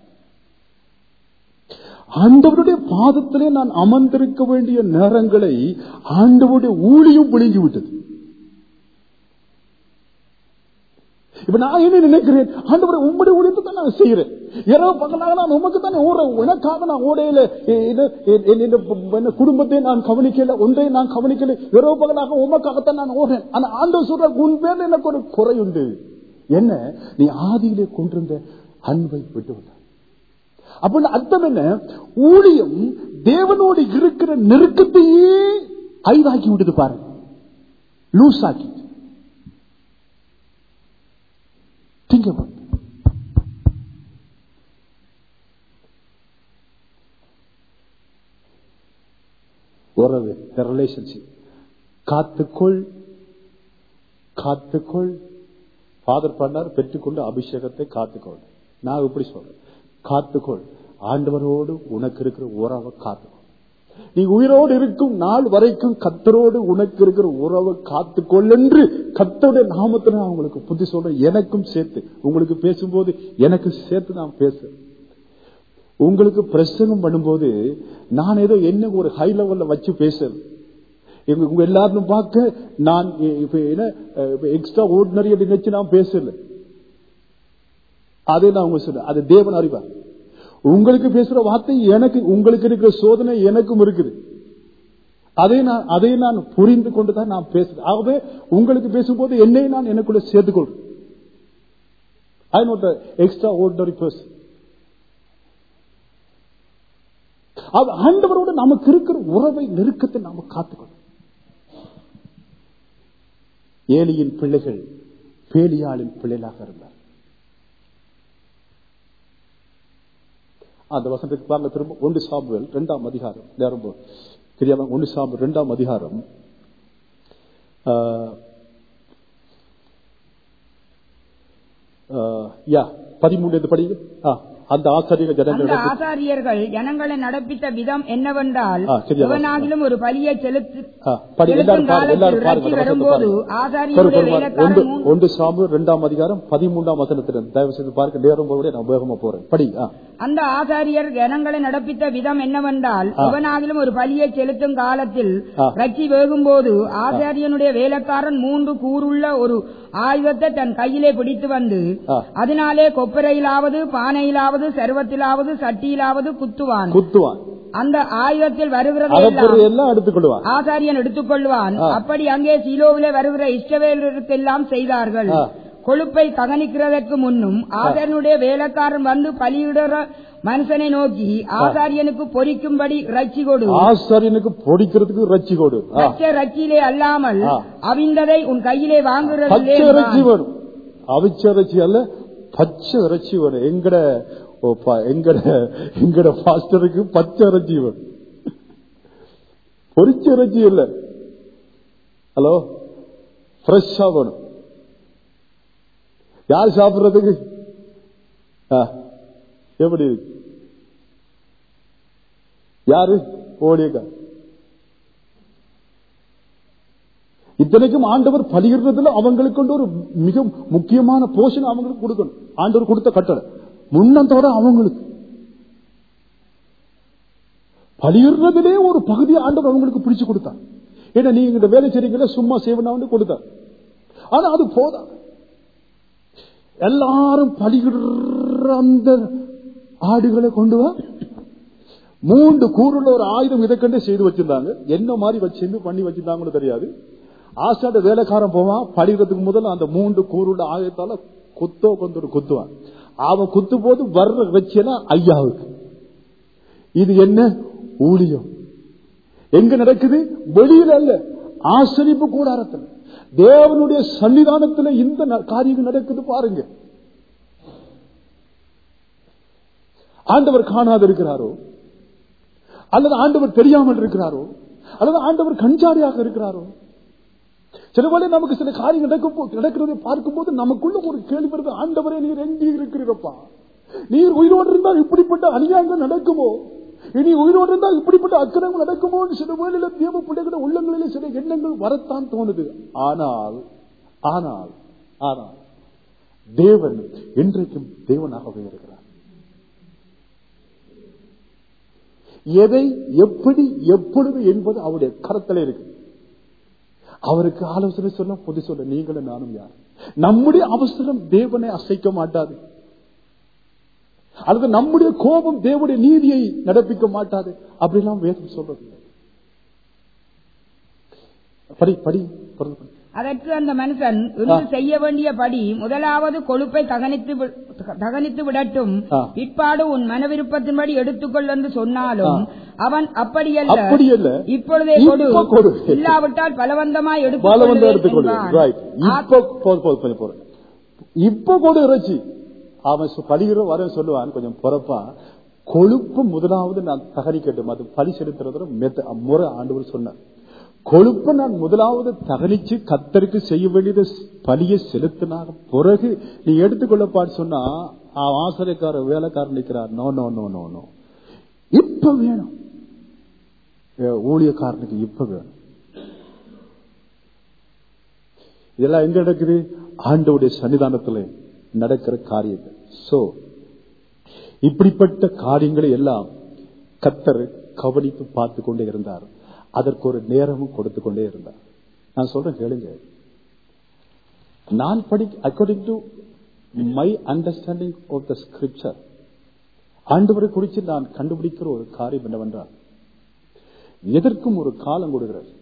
ஆண்டவருடைய பாதத்திலே நான் அமர்ந்திருக்க வேண்டிய நேரங்களை ஆண்டவருடைய ஊழியம் விழுங்கி விட்டது இப்ப நான் என்ன நினைக்கிறேன் ஆண்டவரை உம்முடைய ஊழியத்தை தான் நான் செய்யறேன் இரவு பகலாக நான் உமக்கு தானே ஓட உனக்காக நான் ஓடையில எ- இது, எ- என் இந்த ப- என்ன குடும்பத்தை நான் கவனிக்கல ஒன்றை நான் கவனிக்கல இரவு பகலாக உமக்காகத்தான் நான் ஓடுறேன் ஆனா ஆண்டவர் சொல்ற உன் பேர்ல எனக்கு ஒரு குறை உண்டு என்ன நீ ஆதியிலே கொண்டிருந்த அன்பை விட்டு விட்டாய் அப்படின்னு அர்த்தம் என்ன ஊழியம் தேவனோடு இருக்கிற நெருக்கத்தையே ஐதாக்கி விடுது பாருங்க லூஸ் ஆக்கி Think about it. உறவு ரிலேஷன்ஷிப் காத்துக்கொள் காத்துக்கொள் ஃபாதர் பண்ணார் பெற்றுக்கொண்டு அபிஷேகத்தை காத்துக்கொள் நான் இப்படி சொல்றேன் காத்துக்கொள் ஆண்டவரோடு உனக்கு இருக்கிற உறவை காத்துக்கொள் நீ உயிரோடு இருக்கும் நாள் வரைக்கும் கத்தரோடு உனக்கு இருக்கிற உறவை காத்துக்கொள் என்று கத்தருடைய நாமத்தை நான் உங்களுக்கு புத்தி சொல்றேன் எனக்கும் சேர்த்து உங்களுக்கு பேசும்போது எனக்கு சேர்த்து நான் பேசுறேன் உங்களுக்கு பிரசங்கம் பண்ணும்போது நான் ஏதோ என்ன ஒரு ஹை லெவல்ல வச்சு பேசுறேன் எங்க உங்க எல்லாரும் பார்க்க நான் இ- இப்ப என்ன எக்ஸ்ட்ரா ஓர்டினரி நினைச்சு நான் பேசல அதே நான் உங்க சொல்றேன் அது தேவன் அறிவார் உங்களுக்கு பேசுற வார்த்தை எனக்கு உங்களுக்கு இருக்கிற சோதனை எனக்கும் இருக்குது அதை நான் அதை நான் புரிந்து கொண்டு தான் நான் பேசுறேன் ஆகவே உங்களுக்கு பேசும்போது என்னை நான் எனக்குள்ள சேர்த்துக்கொள்றேன் I not extraordinary person அது ஆண்டவரோடு நமக்கு இருக்கிற உறவை நெருக்கத்தை நாம காத்துக்கணும் ஏலியின் பிள்ளைகள் பேலியாளின் பிள்ளைகளாக இருந்தார் அந்த வசனத்துக்கு பாருங்க திரும்ப ஒன்று சாம்புவல் இரண்டாம் அதிகாரம் நேரம் தெரியாம ஒன்று சாம்பு இரண்டாம் அதிகாரம் ஆஹ், ஆஹ், யா பதிமூன்று படிங்க ஆ, அந்த ஆசிரியர் அந்த ஜனங்கள் ஆசாரியர்கள் ஜனங்களை நடப்பித்த விதம் என்னவென்றால் ஆ, சரியா. எவனாகிலும் ஒரு பலியை செலுத்து ஆ, படி, எல்லாரும் செலுத்தும் பாருங்க, எல்லாரும் காலத்தில் பாருங்க, ரட்சி அந்த வசனத்தை வரும்போது பாருங்க. ஆசாரியனுடைய சரி, சரி, ஒன்று வேலைக்காரன் ஒன்று சாமு இரண்டாம் அதிகாரம் பதிமூன்றாம் வசனத்திலிருந்து தயவு செய்து பார்க்க நேரம் போல நான் வேகமா போறேன் படி ஆ. அந்த ஆசாரியர் ஜனங்களை நடப்பித்த விதம் என்னவென்றால் ஆ. எவனாகிலும் ஒரு பலியை செலுத்தும் காலத்தில் ஆ. ரட்சி வேகும்போது ஆசாரியனுடைய வேலைக்காரன் மூன்று கூறுள்ள ஒரு ஆயுதத்தை தன் கையிலே பிடித்து வந்து ஆ. அதனாலே கொப்பரையிலாவது பானையிலாவது சர்வத்திலாவது சட்டியிலாவது குத்துவான் குத்துவான் அந்த ஆயுதத்தில் வருகிறதை அகப்பொருள் எல்லாம் எல்லாம் எடுத்துக்கொள்வான் ஆசாரியன் எடுத்துக்கொள்வான் ஆ. அப்படி அங்கே சீலோவிலே வருகிற இஷ்டவேலருக்கெல்லாம் செய்தார்கள் ஆ. கொழுப்பை தகனிக்கிறதற்கு முன்னும் ஆசாரியனுடைய வேலைக்காரன் வந்து பலியிடுற மனுஷனை நோக்கி ஆசாரியனுக்கு பொறிக்கும்படி ரட்சி கொடு ஆசாரியனுக்கு பொடிக்கிறதுக்கு ரச்சி கோடு ஆ. பச்சை ரச்சியிலே அல்லாமல் ஆ. அவிந்ததை உன் கையிலே வாங்குறதில்லை பச்சை இறைச்சி என்றான். வேணும் அவிச்ச இறைச்சி அல்ல பச்சை இறைச்சி வேணும் எங்கட ஓ, ப- எங்கட எங்கட பாஸ்டருக்கு பச்சை இறைச்சி வேணும் பொரிச்ச இறைச்சி இல்ல ஹலோ ஃப்ரெஷ்ஷா வேணும் யார் சாப்பிடுறதுக்கு ஆ, எப்படி இருக்கு யாரு ஓடியக்கா இத்தனைக்கும் ஆண்டவர் பலியிடுறதுல அவங்களுக்கு கொண்டு ஒரு மிக முக்கியமான போஷன் அவங்களுக்கு கொடுக்கணும் ஆண்டவர் கொடுத்த கட்டளை முன்னந்தோட அவங்களுக்கு பலியிடுறதுலே ஒரு பகுதி ஆண்டவர் அவங்களுக்கு பிடிச்சு கொடுத்தார் ஏன்னா நீங்க இந்த வேலை செய்றீங்களா சும்மா சேவனான்னு கொடுத்தார் ஆனா அது போதா எல்லாரும் பலியிடுற அந்த ஆடுகளை கொண்டு வா மூன்று கூறுள்ள ஒரு ஆயுதம் இதை கண்டு செய்து வச்சிருந்தாங்க என்ன மாதிரி வச்சிருந்து பண்ணி வச்சிருந்தாங்கன்னு தெரியாது ஆசாட வேலைக்காரன் போவான் படிக்கிறதுக்கு முதல்ல அந்த மூன்று கூறுள்ள ஆயுதத்தால குத்தோ கொண்டு குத்துவான் அவன் குத்து போது வர்ற வச்செல்லாம் ஐயாவுக்கு இது என்ன ஊழியம் எங்க நடக்குது வெளியில அல்ல ஆசரிப்பு கூடாரத்தில் தேவனுடைய சன்னிதானத்துல இந்த ந- காரியம் நடக்குது பாருங்க ஆண்டவர் காணாது இருக்கிறாரோ அல்லது ஆண்டவர் தெரியாமல் இருக்கிறாரோ அல்லது ஆண்டவர் கஞ்சாடியாக இருக்கிறாரோ சில வேளை நமக்கு சில காரியம் நடக்கும் போ- நடக்கிறதை பார்க்கும் போது நமக்குள்ள ஒரு கேள்வி வருது ஆண்டவரே நீர் எங்கே இருக்கிறீரப்பா நீர் உயிரோடு இருந்தால் இப்படிப்பட்ட அநியாயங்கள் நடக்குமோ இனி உயிரோடு இருந்தால் இப்படிப்பட்ட அக்கிரமம் நடக்குமோ சில வேளையில தேவ பிள்ளைகள உள்ளங்களிலே சில எண்ணங்கள் வரத்தான் தோணுது ஆனால் ஆனால் ஆனால் தேவன் என்றைக்கும் தேவனாகவே இருக்கிறார் எதை எப்படி எப்பொழுது என்பது அவருடைய கரத்தில் இருக்கு அவருக்கு ஆலோசனை சொல்ல பொது சொல்ல நீங்களும் நானும் யார் நம்முடைய அவசரம் தேவனை அசைக்க மாட்டாது அல்லது நம்முடைய கோபம் தேவனுடைய நீதியை நடப்பிக்க மாட்டாது அப்படிலாம் வேதம் சொல்றது படி படி தொடர்ந்து படி. அதற்கு அந்த மனுஷன் இன்று ஆ. செய்ய வேண்டியபடி முதலாவது கொழுப்பை தகனித்து வி- தகனித்து விடட்டும் ஆ. பிற்பாடு உன் மன விருப்பத்தின்படி எடுத்துக்கொள் என்று சொன்னாலும் அவன் அப்படியல்ல அப்படியல்ல. இப்பொழுதே கொடு இப்ப கொடு. இல்லாவிட்டால் பலவந்தமாய் பலவந்தம் எடுத்துக்கொள்ளு எடுத்துக்கொள்வேன் ரைட் என்பான். இப்ப போது போது கொஞ்சம் போறேன் இப்ப கூட இறைச்சி அவன் சொ- பலிகிற வர சொல்லுவான் கொஞ்சம் பொறப்பா கொழுப்பு முதலாவது நான் தகனிக்கட்டும் அது பலி செலுத்துறதுல மெத்த முறை ஆண்டவர் சொன்னார் கொழுப்பை நான் முதலாவது தகனிச்சு கத்தருக்கு செய்ய வேண்டியது பலியை செலுத்தினாக பிறகு நீ எடுத்துக்கொள்ளப்பான்னு சொன்னா அவன் ஆசிரியக்கார வேலைக்காரன் நிற்கிறார் no no no no no இப்ப வேணும் ஏ, ஊழியக்காரனுக்கு இப்ப வேணும் இதெல்லாம் எங்க நடக்குது ஆண்டவுடைய சன்னிதானத்துல நடக்கிற காரியங்கள் சோ இப்படிப்பட்ட காரியங்களை எல்லாம் கத்தர் கவனித்து பார்த்து கொண்டே இருந்தார் அதற்கு ஒரு நேரமும் கொடுத்து கொண்டே இருந்தார் நான் சொல்றேன் கேளுங்க நான் படி according to my understanding of the scripture ஆண்டவரை குறித்து நான் கண்டுபிடிக்கிற ஒரு காரியம் என்னவென்றால் எதற்கும் ஒரு காலம் கொடுக்கிறார்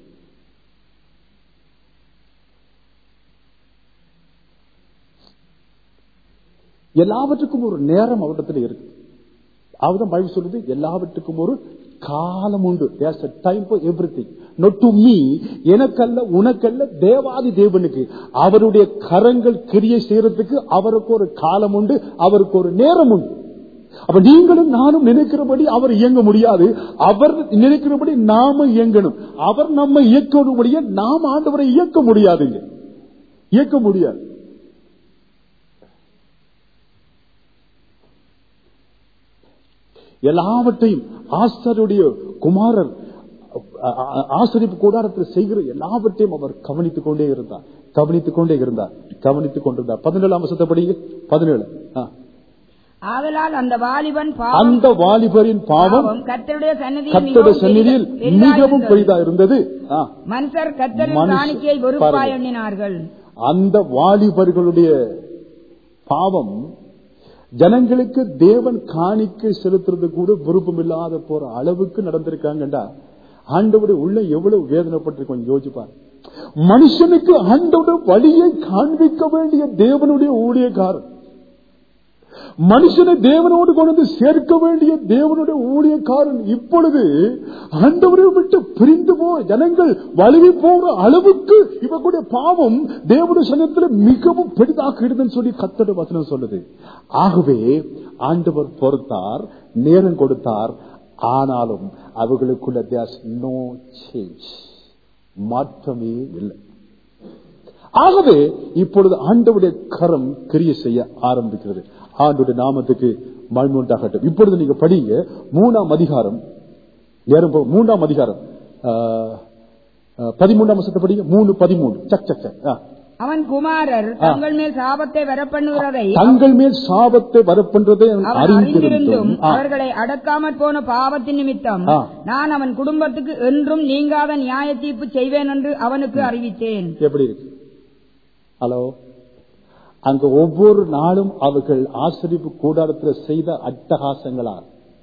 எல்லாவற்றுக்கும் ஒரு நேரம் அவரிடத்தில் இருக்கு அவர்தான் பைபிள் சொல்லுது எல்லாவற்றுக்கும் ஒரு காலம் உண்டு time for everything not to me எனக்கல்ல உனக்கல்ல தேவாதி தேவனுக்கு அவருடைய கரங்கள் கிரியை செய்யறதுக்கு அவருக்கு ஒரு காலம் உண்டு அவருக்கு ஒரு நேரம் உண்டு அப்ப நீங்களும் நானும் நினைக்கிறபடி அவர் இயங்க முடியாது அவர் நினைக்கிறபடி நாம இயங்கணும் அவர் நம்ம இயக்கணும்படியே நாம் ஆண்டவரை இயக்க முடியாதுங்க இயக்க முடியாது எல்லாவற்றையும் ஆசருடைய குமாரர் ஆசரிப்பு கூடாரத்தில் செய்கிற எல்லாவற்றையும் அவர் கவனித்துக் கொண்டே இருந்தார் கவனித்துக் கொண்டே இருந்தார் கவனித்துக் கொண்டிருந்தார் பதினேழாம் வருஷத்தை படிங்க பதினேழு ஆ. ஆதலால் அந்த வாலிபன் பாவம் அந்த வாலிபரின் பாவம் பாவம் கர்த்தருடைய சந்நிதியில் கத்தோட மிகவும் சந்நிதியில் பெரிதா மிகவும் இருந்தது. பெரிதா இருந்தது ஆ. மனுஷர் கர்த்தரின் மனுஷ- காணிக்கையை வெறுப்பாய் பாருங்க. எண்ணினார்கள் அந்த வாலிபர்களுடைய பாவம் ஜனங்களுக்கு தேவன் காணிக்கை செலுத்துறது கூட விருப்பம் இல்லாத போற அளவுக்கு நடந்திருக்காங்கடா ஆண்டவருடைய உள்ள எவ்வளவு வேதனைப்பட்டிருக்கோம் யோசிப்பார் மனுஷனுக்கு ஆண்டவருடைய வழியை காண்பிக்க வேண்டிய தேவனுடைய ஊழியக்காரன் மனுஷனை தேவனோடு கொண்டு வந்து சேர்க்க வேண்டிய தேவனுடைய ஊழியக்காரன் இப்பொழுது ஆண்டவரை விட்டு பிரிந்து போ ஜனங்கள் வலுவி போகிற அளவுக்கு இவர்களுடைய பாவம் தேவனுடைய சமயத்தில் மிகவும் பெரிதாக்கிடுதுன்னு சொல்லி கத்தோட வசனம் சொல்லுது ஆகவே ஆண்டவர் பொறுத்தார் நேரம் கொடுத்தார் ஆனாலும் அவர்களுக்குள்ள தேர்ஸ் நோ சேஞ்ச் மாற்றமே இல்லை ஆகவே இப்பொழுது ஆண்டவுடைய கரம் கிரிய செய்ய ஆரம்பிக்கிறது ஆண்டுடைய நாமத்துக்கு மழ்மூண்டாகட்டும் இப்பொழுது நீங்க படிங்க மூணாம் அதிகாரம் நேரம் போ- மூணாம் அதிகாரம் ஆ, ஆ, பதிமூணாம் வருஷத்தை படிங்க மூணு பதிமூணு சக் சக் சக் ஆ. அவன் குமாரர் தங்கள் மேல் சாபத்தை வரப்பண்ணுகிறதை தங்கள் மேல் சாபத்தை வரப்பென்றதை அவன் அறிந்திருந்தும் அறிந்திருந்தும் ஆ, அவர்களை அடக்காமற் போன பாவத்தின் நிமித்தம் ஆ. நான் அவன் குடும்பத்துக்கு என்றும் நீங்காத நியாய தீர்ப்பு செய்வேன் என்று அவனுக்கு அறிவித்தேன் எப்படி இருக்கு ஹலோ அங்க ஒவ்வொரு நாளும் அவர்கள் ஆசிரியப்பு கூடாரத்தில் செய்த அட்டகாசங்களால்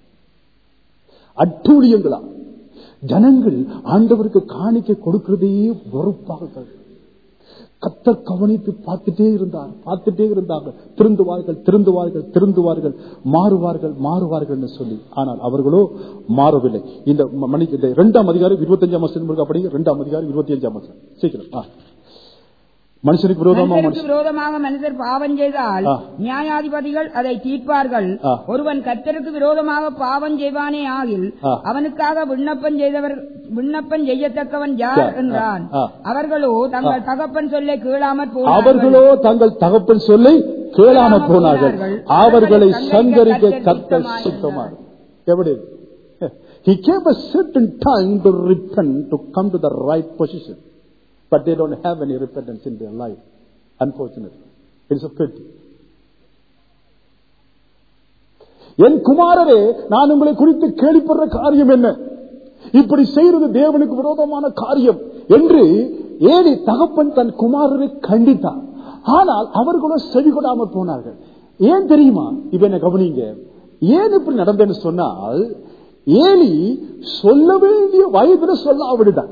அட்டூழியங்களால் ஜனங்கள் ஆண்டவருக்கு காணிக்கை கொடுக்கிறதே வெறுப்பாக கத்த கவனித்து பார்த்துட்டே இருந்தார் பார்த்துட்டே இருந்தாங்க திருந்துவார்கள் திருந்துவார்கள் திருந்துவார்கள் மாறுவார்கள் மாறுவார்கள் சொல்லி ஆனால் அவர்களோ மாறவில்லை இந்த ம- மணிக்கு இந்த இரண்டாம் அதிகாரம் இருபத்தஞ்சாம் வருஷம் அப்படிங்க இரண்டாம் அதிகாரம் இருபத்தி அஞ்சாம் வருஷம் சீக்கிரம் ஆ. மனுஷனுக்கு விரோதமா மனிதருக்கு மனுஷன் விரோதமாக மனிதர் பாவம் செய்தால் ஆ. நியாயாதிபதிகள் அதை தீர்ப்பார்கள் ஆ. ஒருவன் கர்த்தருக்கு விரோதமாக பாவம் செய்வானே ஆகில் ஆ. அவனுக்காக விண்ணப்பம் செய்தவர் விண்ணப்பம் செய்யத்தக்கவன் யார் யார்? என்றான் ஆ. அவர்களோ தங்கள் தகப்பன் சொல்லை கேளாமற் போனார்கள் அவர்களோ தங்கள் தகப்பன் சொல்லை கேளாம போனார்கள் அவர்களை சங்கரிக்க கத்த சுத்தமாக எப்படி He gave a certain time to repent, to come to the right position. But they don't have any repentance in their life. Unfortunately. It's a pity. என் குமாரரே நான் உங்களை குறித்து கேள்விப்படுற காரியம் என்ன இப்படி செய்யறது தேவனுக்கு விரோதமான காரியம் என்று ஏழி தகப்பன் தன் குமாரரை கண்டித்தார் ஆனால் அவர்களோ செவி கொடாமல் போனார்கள் ஏன் தெரியுமா இப்ப என்ன கவனிங்க ஏன் இப்படி நடந்தேன்னு சொன்னால் ஏலி சொல்ல வேண்டிய வயதுல சொல்ல அவடுதான்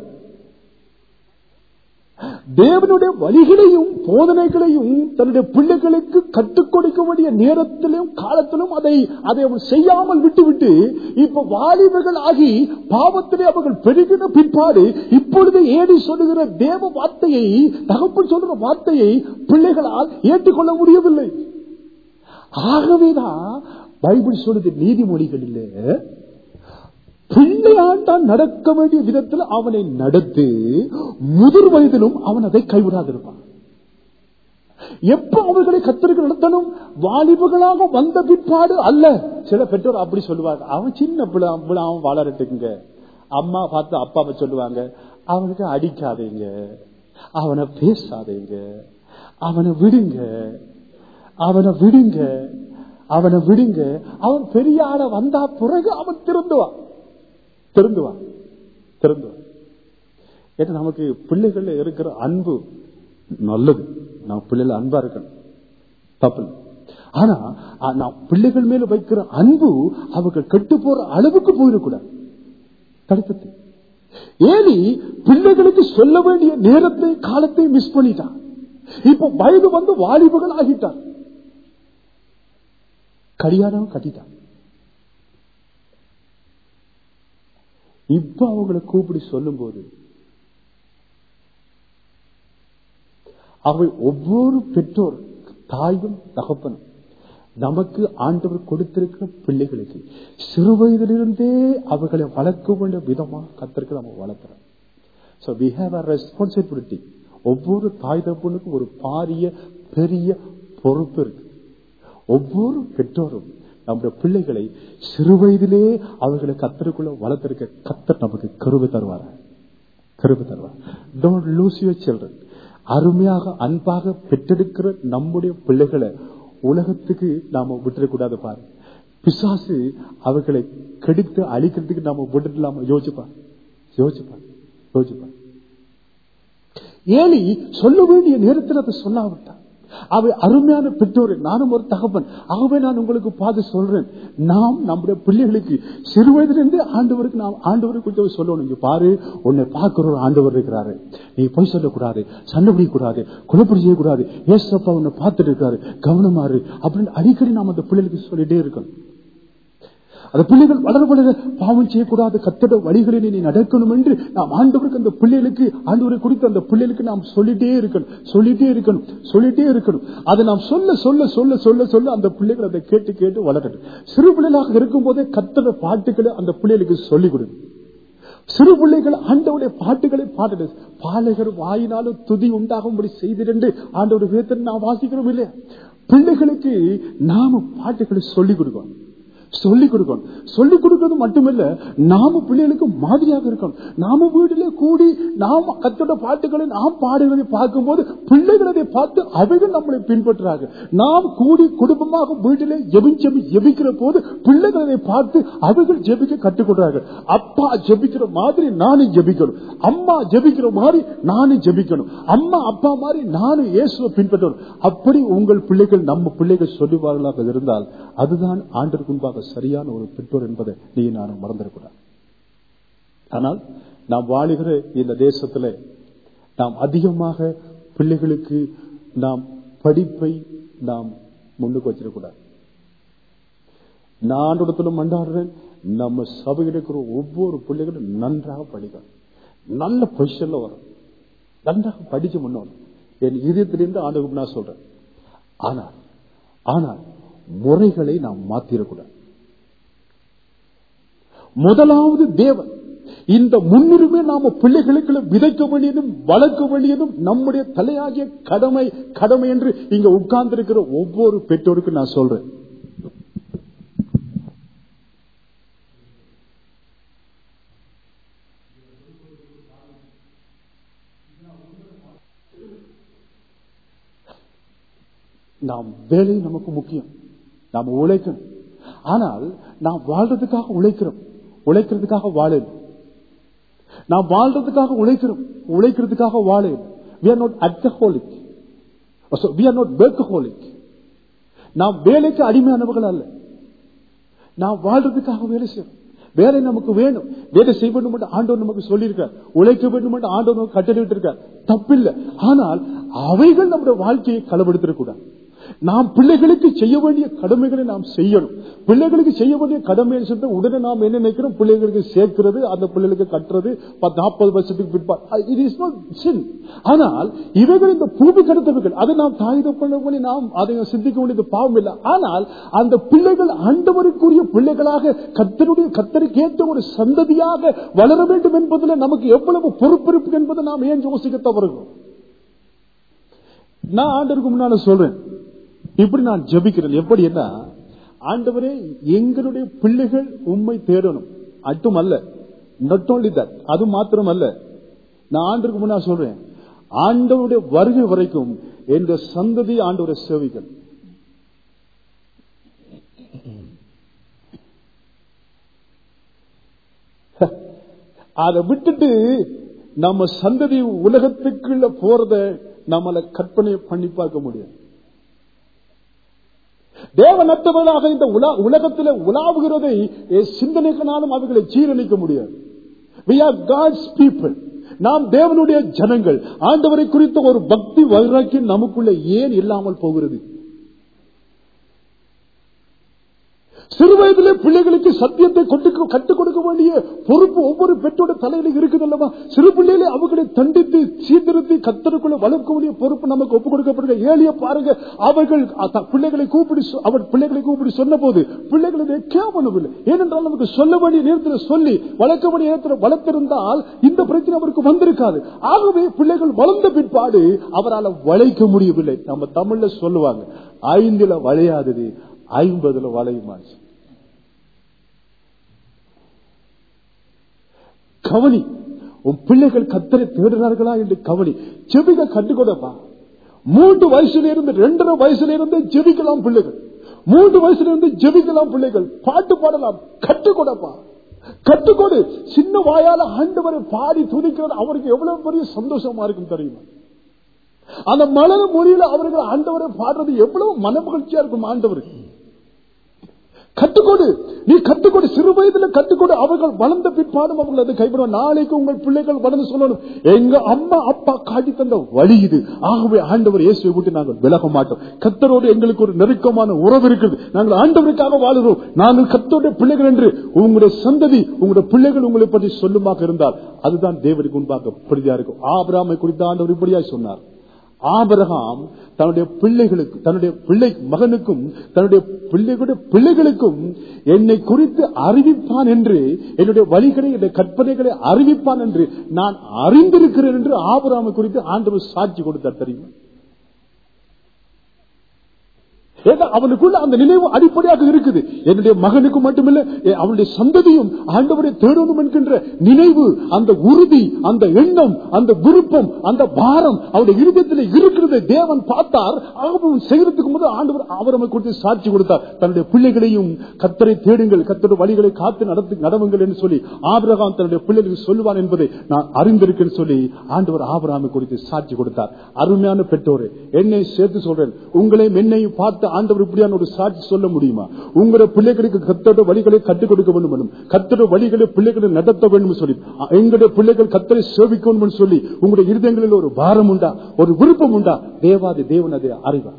தேவனுடைய வழிகளையும் போதனைகளையும் தன்னுடைய பிள்ளைகளுக்கு கற்றுக் கொடுக்க வேண்டிய நேரத்திலும் காலத்திலும் அதை அதை அவன் செய்யாமல் விட்டுவிட்டு இப்ப வாலிபர்கள் ஆகி பாவத்திலே அவர்கள் பெருகின பிற்பாடு இப்பொழுது ஏடி சொல்லுகிற தேவ வார்த்தையை தகப்பன் சொல்லுகிற வார்த்தையை பிள்ளைகளால் ஏற்றுக்கொள்ள முடியவில்லை ஆகவேதான் பைபிள் சொல்லுது நீதிமொழிகளிலே பிள்ளையாண்டான் நடக்க வேண்டிய விதத்தில் அவனை நடத்து முதிர் வயதிலும் அவன் அதை கைவிடாதிருப்பான் எப்ப அவர்களை கத்திரிக்க நடத்தணும் வாலிபர்களாக வந்த பிற்பாடு அல்ல சில பெற்றோர் அப்படி சொல்லுவாங்க அவன் சின்ன பிள்ளை பிள்ளை அவன் வளரட்டுங்க அம்மா பார்த்து அப்பாவை சொல்லுவாங்க அவனுக்கு அடிக்காதீங்க அவனை பேசாதீங்க அவனை விடுங்க அவனை விடுங்க அவனை விடுங்க அவன் பெரிய ஆள வந்தா பிறகு அவன் திருந்துவான் திருந்துவான் திருந்துவான் ஏன்னா நமக்கு பிள்ளைகள்ல இருக்கிற அன்பு நல்லது நம்ம பிள்ளைகள் அன்பா இருக்கணும் தப்பு ஆனா நான் பிள்ளைகள் மேல வைக்கிற அன்பு அவர்கள் கெட்டு போற அளவுக்கு போயிடக்கூடாது தடுத்தது ஏலி பிள்ளைகளுக்கு சொல்ல வேண்டிய நேரத்தை காலத்தை மிஸ் பண்ணிட்டான் இப்ப வயது வந்து வாலிபர்கள் ஆகிட்டான் கடியாரம் கட்டிட்டான் இப்ப அவங்களை கூப்பிடி சொல்லும் போது அவை ஒவ்வொரு பெற்றோர் தாயும் தகப்பனும் நமக்கு ஆண்டவர் கொடுத்திருக்கிற பிள்ளைகளுக்கு சிறு வயதிலிருந்தே அவர்களை வளர்க்க வேண்டிய விதமா கத்திற்கு நம்ம வளர்க்கிறோம் So we have a responsibility. ஒவ்வொரு தாய் தகப்பனுக்கும் ஒரு பாரிய பெரிய பொறுப்பு இருக்கு ஒவ்வொரு பெற்றோரும் நம்முடைய பிள்ளைகளை சிறு வயதிலே அவர்களை கத்தருக்குள்ள வளர்த்திருக்க கத்தர் நமக்கு கருவு தருவார் கருவு தருவார் டோன்ட் லூஸ் யுவர் சில்ட்ரன் அருமையாக அன்பாக பெற்றெடுக்கிற நம்முடைய பிள்ளைகளை உலகத்துக்கு நாம விட்டுறக்கூடாது பாரு பிசாசு அவர்களை கெடுத்து அழிக்கிறதுக்கு நாம விட்டுலாம யோசிப்பார் யோசிப்பார் யோசிப்பார் ஏலி சொல்ல வேண்டிய நேரத்தில் அதை சொல்லாவிட்டார் அவை அருமையான பெற்றோர் நானும் ஒரு தகவன் ஆகவே நான் உங்களுக்கு பார்த்து சொல்றேன் நாம் நம்முடைய பிள்ளைகளுக்கு சிறு வயதிலிருந்து ஆண்டவருக்கு நாம் ஆண்டவருக்கு கொஞ்சம் சொல்லணும் இங்க பாரு உன்னை பார்க்கிற ஒரு ஆண்டவர் இருக்கிறாரு நீ பொய் சொல்லக்கூடாது சண்டை பிடிக்கக்கூடாது குழப்படி செய்யக்கூடாது ஏசப்பா உன்னை பார்த்துட்டு இருக்காரு கவனமாறு அப்படின்னு அடிக்கடி நாம் அந்த பிள்ளைகளுக்கு சொல்லிட்டே இருக்கணும் அந்த பிள்ளைகள் வளர வளர பாவம் செய்யக்கூடாது கத்தட வழிகளில் நீ நடக்கணும் என்று நாம் ஆண்டவருக்கு அந்த பிள்ளைகளுக்கு ஆண்டவரை குறித்து அந்த பிள்ளைகளுக்கு நாம் சொல்லிட்டே இருக்கணும் சொல்லிட்டே இருக்கணும் சொல்லிட்டே இருக்கணும் அதை நாம் சொல்ல சொல்ல சொல்ல சொல்ல சொல்ல அந்த பிள்ளைகள் அதை கேட்டு கேட்டு வளரட்டும் சிறு பிள்ளைகளாக இருக்கும் போதே கத்தட பாட்டுகளை அந்த பிள்ளைகளுக்கு சொல்லிக் கொடுங்க சிறு பிள்ளைகள் ஆண்டவுடைய பாட்டுகளை பாட்டு பாலகர் வாயினாலும் துதி உண்டாகும்படி செய்திருந்து ஆண்டவர் வேத்தன் நாம் வாசிக்கிறோம் இல்லையா பிள்ளைகளுக்கு நாம பாட்டுகளை சொல்லிக் கொடுக்கணும் சொல்லிக் கொடுக்கணும் சொல்லிக் கொடுக்கிறது மட்டுமல்ல நாம பிள்ளைகளுக்கு மாதிரியாக இருக்கணும் நாம வீட்டிலே கூடி நாம கத்தோட பாட்டுகளை நாம் பாடுகிறதை பார்க்கும் போது பிள்ளைகள் அதை பார்த்து அவைகள் நம்மளை பின்பற்றுறாங்க நாம் கூடி குடும்பமாக வீட்டிலே ஜெபிச்சபி ஜெபிக்கிற போது பிள்ளைகள் அதை பார்த்து அவைகள் ஜெபிக்க கற்றுக்கொள்றார்கள் அப்பா ஜெபிக்கிற மாதிரி நானும் ஜெபிக்கணும் அம்மா ஜெபிக்கிற மாதிரி நானும் ஜெபிக்கணும் அம்மா அப்பா மாதிரி நானும் இயேசுவை பின்பற்றணும் அப்படி உங்கள் பிள்ளைகள் நம்ம பிள்ளைகள் சொல்லுவார்களாக இருந்தால் அதுதான் ஆண்டிற்கு முன்பாக சரியான ஒரு பெற்றோர் என்பதை நீ நானும் மறந்துடக்கூடாது ஆனால் நாம் வாழுகிற இந்த தேசத்துல நாம் அதிகமாக பிள்ளைகளுக்கு நாம் படிப்பை நாம் முன்னுக்கு வச்சிடக்கூடாது நான் இடத்துல மண்டாடுறேன் நம்ம சபையில் இருக்கிற ஒவ்வொரு பிள்ளைகளும் நன்றாக படிக்கணும் நல்ல பொசிஷன்ல வரும் நன்றாக படிச்சு முன்னோம் என் இதயத்திலிருந்து ஆண்டுக்கு நான் சொல்றேன் ஆனால் ஆனால் முறைகளை நாம் மாத்திரக்கூடாது முதலாவது தேவன் இந்த முன்னுரிமை நாம பிள்ளைகளுக்கு விதைக்க வேண்டியதும் வளர்க்க வேண்டியதும் நம்முடைய தலையாகிய கடமை கடமை என்று இங்க உட்கார்ந்து இருக்கிற ஒவ்வொரு பெற்றோருக்கும் நான் சொல்றேன் நாம் வேலை நமக்கு முக்கியம் நாம் உழைக்கணும் ஆனால் நாம் வாழ்றதுக்காக உழைக்கிறோம் உழைக்கிறதுக்காக வாழல நாம் வாழ்றதுக்காக உழைக்கிறோம் உழைக்கிறதுக்காக வாழல we are not alcoholic So we are not workaholic. நாம் வேலைக்கு அடிமையானவர்கள் அல்ல நாம் வாழ்றதுக்காக வேலை செய்யணும் வேலை நமக்கு வேணும் வேலை செய்ய வேண்டும் என்று ஆண்டவர் நமக்கு சொல்லியிருக்கார் உழைக்க வேண்டும் என்று ஆண்டவர் நமக்கு கட்டளையிட்டு இருக்கார் தப்பில்லை ஆனால் அவைகள் நம்முடைய வாழ்க்கையை களவெடுத்திடக்கூடாது நாம் பிள்ளைகளுக்கு செய்ய வேண்டிய கடமைகளை நாம் செய்யணும் பிள்ளைகளுக்கு செய்ய வேண்டிய கடமை சொல்லிட்டு உடனே நாம் என்ன நினைக்கிறோம் பிள்ளைகளுக்கு சேர்க்கிறது அந்த பிள்ளைகளுக்கு கட்டுறது பத்து- நாற்பது வருஷத்துக்கு பிற்பாடு இது இஸ் நாட் சின் ஆனால் இவைகள் இந்த பூமி கடத்தவர்கள் அதை நாம் தாயுத பண்ணி நாம் அதை சிந்திக்க வேண்டியது பாவம் இல்லை ஆனால் அந்த பிள்ளைகள் ஆண்டவருக்குரிய பிள்ளைகளாக கத்தருடைய கத்தருக்கு ஏற்ற ஒரு சந்ததியாக வளர வேண்டும் என்பதில் நமக்கு எவ்வளவு பொறுப்பிருப்பு என்பதை நாம் ஏன் யோசிக்க தவறுகிறோம் நான் ஆண்டவருக்கு முன்னால சொல்றேன் இப்படி நான் ஜெபிக்கிறேன் எப்படி என்ன ஆண்டவரே எங்களுடைய பிள்ளைகள் உண்மை தேடணும் மட்டும் அல்ல not only that அது மாத்திரம் அல்ல நான் ஆண்டவருக்கு முன்னால சொல்றேன் ஆண்டவருடைய வருகை வரைக்கும் என்ற சந்ததி ஆண்டவரை சேவிக்கணும் அதை விட்டுட்டு நம்ம சந்ததி உலகத்துக்குள்ள போறத நம்மள கற்பனை பண்ணி பார்க்க முடியும் தேவனற்றவர்களாக இந்த உலா- உலகத்திலே உலாவுகிறதை எ- சிந்தனைகளாலும் அவர்களை ஜீரணிக்க முடியாது we are god's people நாம் தேவனுடைய ஜனங்கள் ஆண்டவரை குறித்த ஒரு பக்தி வைராக்கியம் நமக்குள்ள ஏன் இல்லாமல் போகிறது சிறு வயதிலே பிள்ளைகளுக்கு சத்தியத்தை கொட்டுக்க- கற்றுக் கொடுக்க வேண்டிய பொறுப்பு ஒவ்வொரு பெற்றோட தலையில இருக்குது அல்லவா சிறு பிள்ளைகளை அவர்களை தண்டித்து சீர்திருத்தி கத்தருக்குள்ள வளர்க்க வேண்டிய பொறுப்பு நமக்கு ஒப்புக் கொடுக்கப்படுகிற ஏழிய பாருங்க அவர்கள் அ- பிள்ளைகளை கூப்பிடி சொ- அவர் பிள்ளைகளை கூப்பிடி சொன்ன போது பிள்ளைகளை இதை கேவலமில்லை ஏனென்றால் நமக்கு சொல்ல வேண்டிய நேரத்தில் சொல்லி வளர்க்க வேண்டிய நேரத்தில் வளர்த்திருந்தால் இந்த பிரச்சனை அவருக்கு வந்திருக்காது ஆகவே பிள்ளைகள் வளர்ந்த பிற்பாடு அவரால் வளைக்க முடியவில்லை நம்ம தமிழ்ல சொல்லுவாங்க ஐந்துல வளையாதது ஐம்பதுல வளையுமாச்சு கவனி உன் பிள்ளைகள் கத்தரை தேடுறார்களா என்று கவனி செபிக்க கட்டுக்கொடப்பா மூன்று வயசுல இருந்து ரெண்டரை வயசுல இருந்து ஜெபிக்கலாம் பிள்ளைகள் மூன்று வயசுல இருந்து ஜெபிக்கலாம் பிள்ளைகள் பாட்டு பாடலாம் கட்டுக்கொடப்பா கட்டுக்கொடு சின்ன வாயால ஆண்டவரை பாடி துதிக்கிறது அவருக்கு எவ்வளவு பெரிய சந்தோஷமா இருக்கும் தெரியுமா அந்த மலர மொழியில அவர்கள் ஆண்டவரை பாடுறது எவ்வளவு மனமகிழ்ச்சியா இருக்கும் ஆண்டவருக்கு கட்டுக்கொடு நீ கட்டுக்கொடு சிறு வயதுல கட்டுக்கொடு அவர்கள் வளர்ந்த பிற்பாடும் அவர்கள் அதை கைவிடுவார் நாளைக்கு உங்கள் பிள்ளைகள் வளர்ந்து சொல்லணும் எங்க அம்மா அப்பா காட்டி தந்த வழி இது ஆகவே ஆண்டவர் இயேசுவை விட்டு நாங்கள் விலக மாட்டோம் கத்தரோடு எங்களுக்கு ஒரு நெருக்கமான உறவு இருக்கிறது நாங்கள் ஆண்டவருக்காக வாழுகிறோம் நாங்கள் கத்தருடைய பிள்ளைகள் என்று உங்களுடைய சந்ததி உங்களுடைய பிள்ளைகள் உங்களை பற்றி சொல்லுமாக இருந்தால் அதுதான் தேவனுக்கு முன்பாக பிரதியா இருக்கும் ஆபிராமை குறித்து ஆண்டவர் இப்படியா சொன்னார் ஆபரகாம் தன்னுடைய பிள்ளைகளுக்கு தன்னுடைய பிள்ளை மகனுக்கும் தன்னுடைய பிள்ளைகளுடைய பிள்ளைகளுக்கும் என்னை குறித்து அறிவிப்பான் என்று என்னுடைய வழிகளை என்னுடைய கற்பனைகளை அறிவிப்பான் என்று நான் அறிந்திருக்கிறேன் என்று ஆபராமை குறித்து ஆண்டவர் சாட்சி கொடுத்தார் தெரியுமா ஏன்னா அவனுக்குள்ள அந்த நினைவு அடிப்படையாக இருக்குது என்னுடைய மகனுக்கு மட்டுமில்ல எ- அவனுடைய சந்ததியும் ஆண்டவரை தேடணும் என்கின்ற நினைவு அந்த உறுதி அந்த எண்ணம் அந்த விருப்பம் அந்த பாரம் அவருடைய இருதயத்தில் இருக்கிறதை தேவன் பார்த்தார் அவன் செய்யறதுக்கு முதல் ஆண்டவர் அவர் அவனை குறித்து சாட்சி கொடுத்தார் தன்னுடைய பிள்ளைகளையும் கத்தரை தேடுங்கள் கத்தருடைய வழிகளை காத்து நடத்து நடவுங்கள் என்று சொல்லி ஆபிரகாம் தன்னுடைய பிள்ளைகளுக்கு சொல்லுவான் என்பதை நான் அறிந்திருக்கேன் சொல்லி ஆண்டவர் ஆபிரகாமை குறித்து சாட்சி கொடுத்தார் அருமையான பெற்றோரே என்னை சேர்த்து சொல்றேன் உங்களையும் என்னையும் பார்த்து ஆண்டவர் இப்படியான ஒரு சாட்சி சொல்ல முடியுமா உங்களுடைய பிள்ளைகளுக்கு கத்தோட வழிகளை கற்றுக் கொடுக்க வேண்டும் என்றும், கத்தோட வழிகளை பிள்ளைகளை நடத்த வேண்டும் சொல்லி அ- எங்களுடைய பிள்ளைகள் கத்தரை சேவிக்கணும் என்று சொல்லி உங்களுடைய இருதயங்களில் ஒரு பாரம் உண்டா ஒரு விருப்பம் உண்டா தேவாதி தேவன் அதை அறிவார்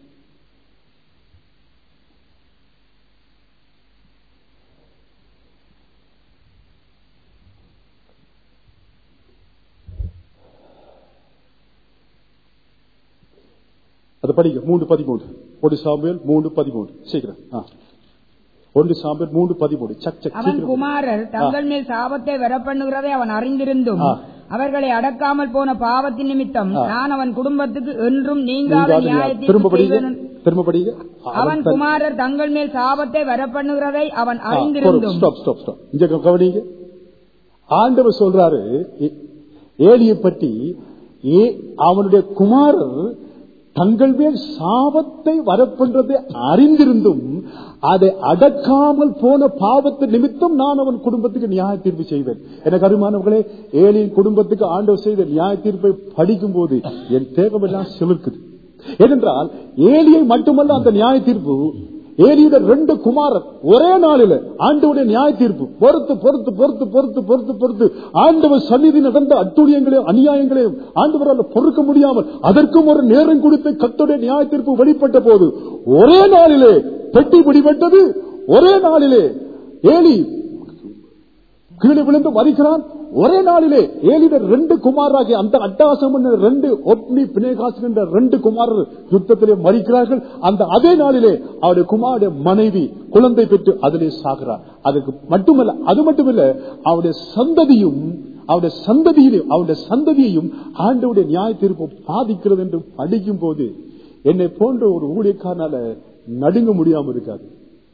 அது படிங்க மூன்று பதிமூன்று ஒரு சாம்பியல் மூன்று பதிமூன்று சீக்கிரம் ஆ. ஒன்று சாம்பியல் மூன்று பதிமூன்று சக் சக் அவன் சீக்கிரம் குமாரர் தங்கள் மேல் சாபத்தை வரப்பண்ணுகிறதை அவன் அறிந்திருந்தும் ஆ. அவர்களை அடக்காமல் போன பாவத்தின் நிமித்தம் ஆ. நான் அவன் குடும்பத்துக்கு என்றும் நீங்காத நீங்காத நியாயத்தை திரும்ப படிங்க செய்வேன் திரும்ப படிங்க அவன் குமாரர் தங்கள் மேல் சாபத்தை வரப்பண்ணுகிறதை அவன் ஸ்டாப் அறிந்திருந்தும் ஸ்டாப் ஸ்டாப் இங்க கவனிங்க ஆண்டவர் சொல்றாரு ஏ- ஏலியை பற்றி ஏ அவனுடைய குமாரர் தங்கள் மேல் சாபத்தை வரப்பென்றதை அறிந்திருந்தும் அதை அடக்காமல் போன பாவத்து நிமித்தம் நான் அவன் குடும்பத்துக்கு நியாய தீர்ப்பு செய்வேன் எனக்கு அருமானவர்களே ஏழியின் குடும்பத்துக்கு ஆண்டவர் செய்த நியாய தீர்ப்பை படிக்கும் போது என் தேகமெல்லாம் சிலிர்க்குது ஏனென்றால் ஏலியை மட்டுமல்ல அந்த நியாய தீர்ப்பு ஏலியோட ரெண்டு குமாரர் ஒரே நாளில ஆண்டவுடைய நியாய தீர்ப்பு பொறுத்து பொறுத்து பொறுத்து பொறுத்து பொறுத்து பொறுத்து ஆண்டவர் சந்நிதி நடந்த அட்டுழியங்களையும் அநியாயங்களையும் ஆண்டவரால் பொறுக்க முடியாமல் அதற்கும் ஒரு நேரம் கொடுத்து கத்துடைய நியாய தீர்ப்பு வெளிப்பட்ட போது ஒரே நாளிலே பெட்டி பிடிபட்டது ஒரே நாளிலே ஏலி கீழே விழுந்து மறிக்கிறான் ஒரே நாளிலே ஏலிட ரெண்டு குமாராகிய அந்த அட்டாசம் என்ற ரெண்டு ஒப்னி பினேகாஸ் என்ற ரெண்டு குமாரர் யுத்தத்திலே மறிக்கிறார்கள் அந்த அதே நாளிலே அவருடைய குமாருடைய மனைவி குழந்தை பெற்று அதிலே சாகிறார் அதுக்கு மட்டுமல்ல அது மட்டுமல்ல அவருடைய சந்ததியும் அவருடைய சந்ததியிலும் அவருடைய சந்ததியையும் ஆண்டவுடைய நியாய தீர்ப்பு பாதிக்கிறது என்று படிக்கும் போது என்னை போன்ற ஒரு ஊழியக்காரனால நடுங்க முடியாம இருக்காது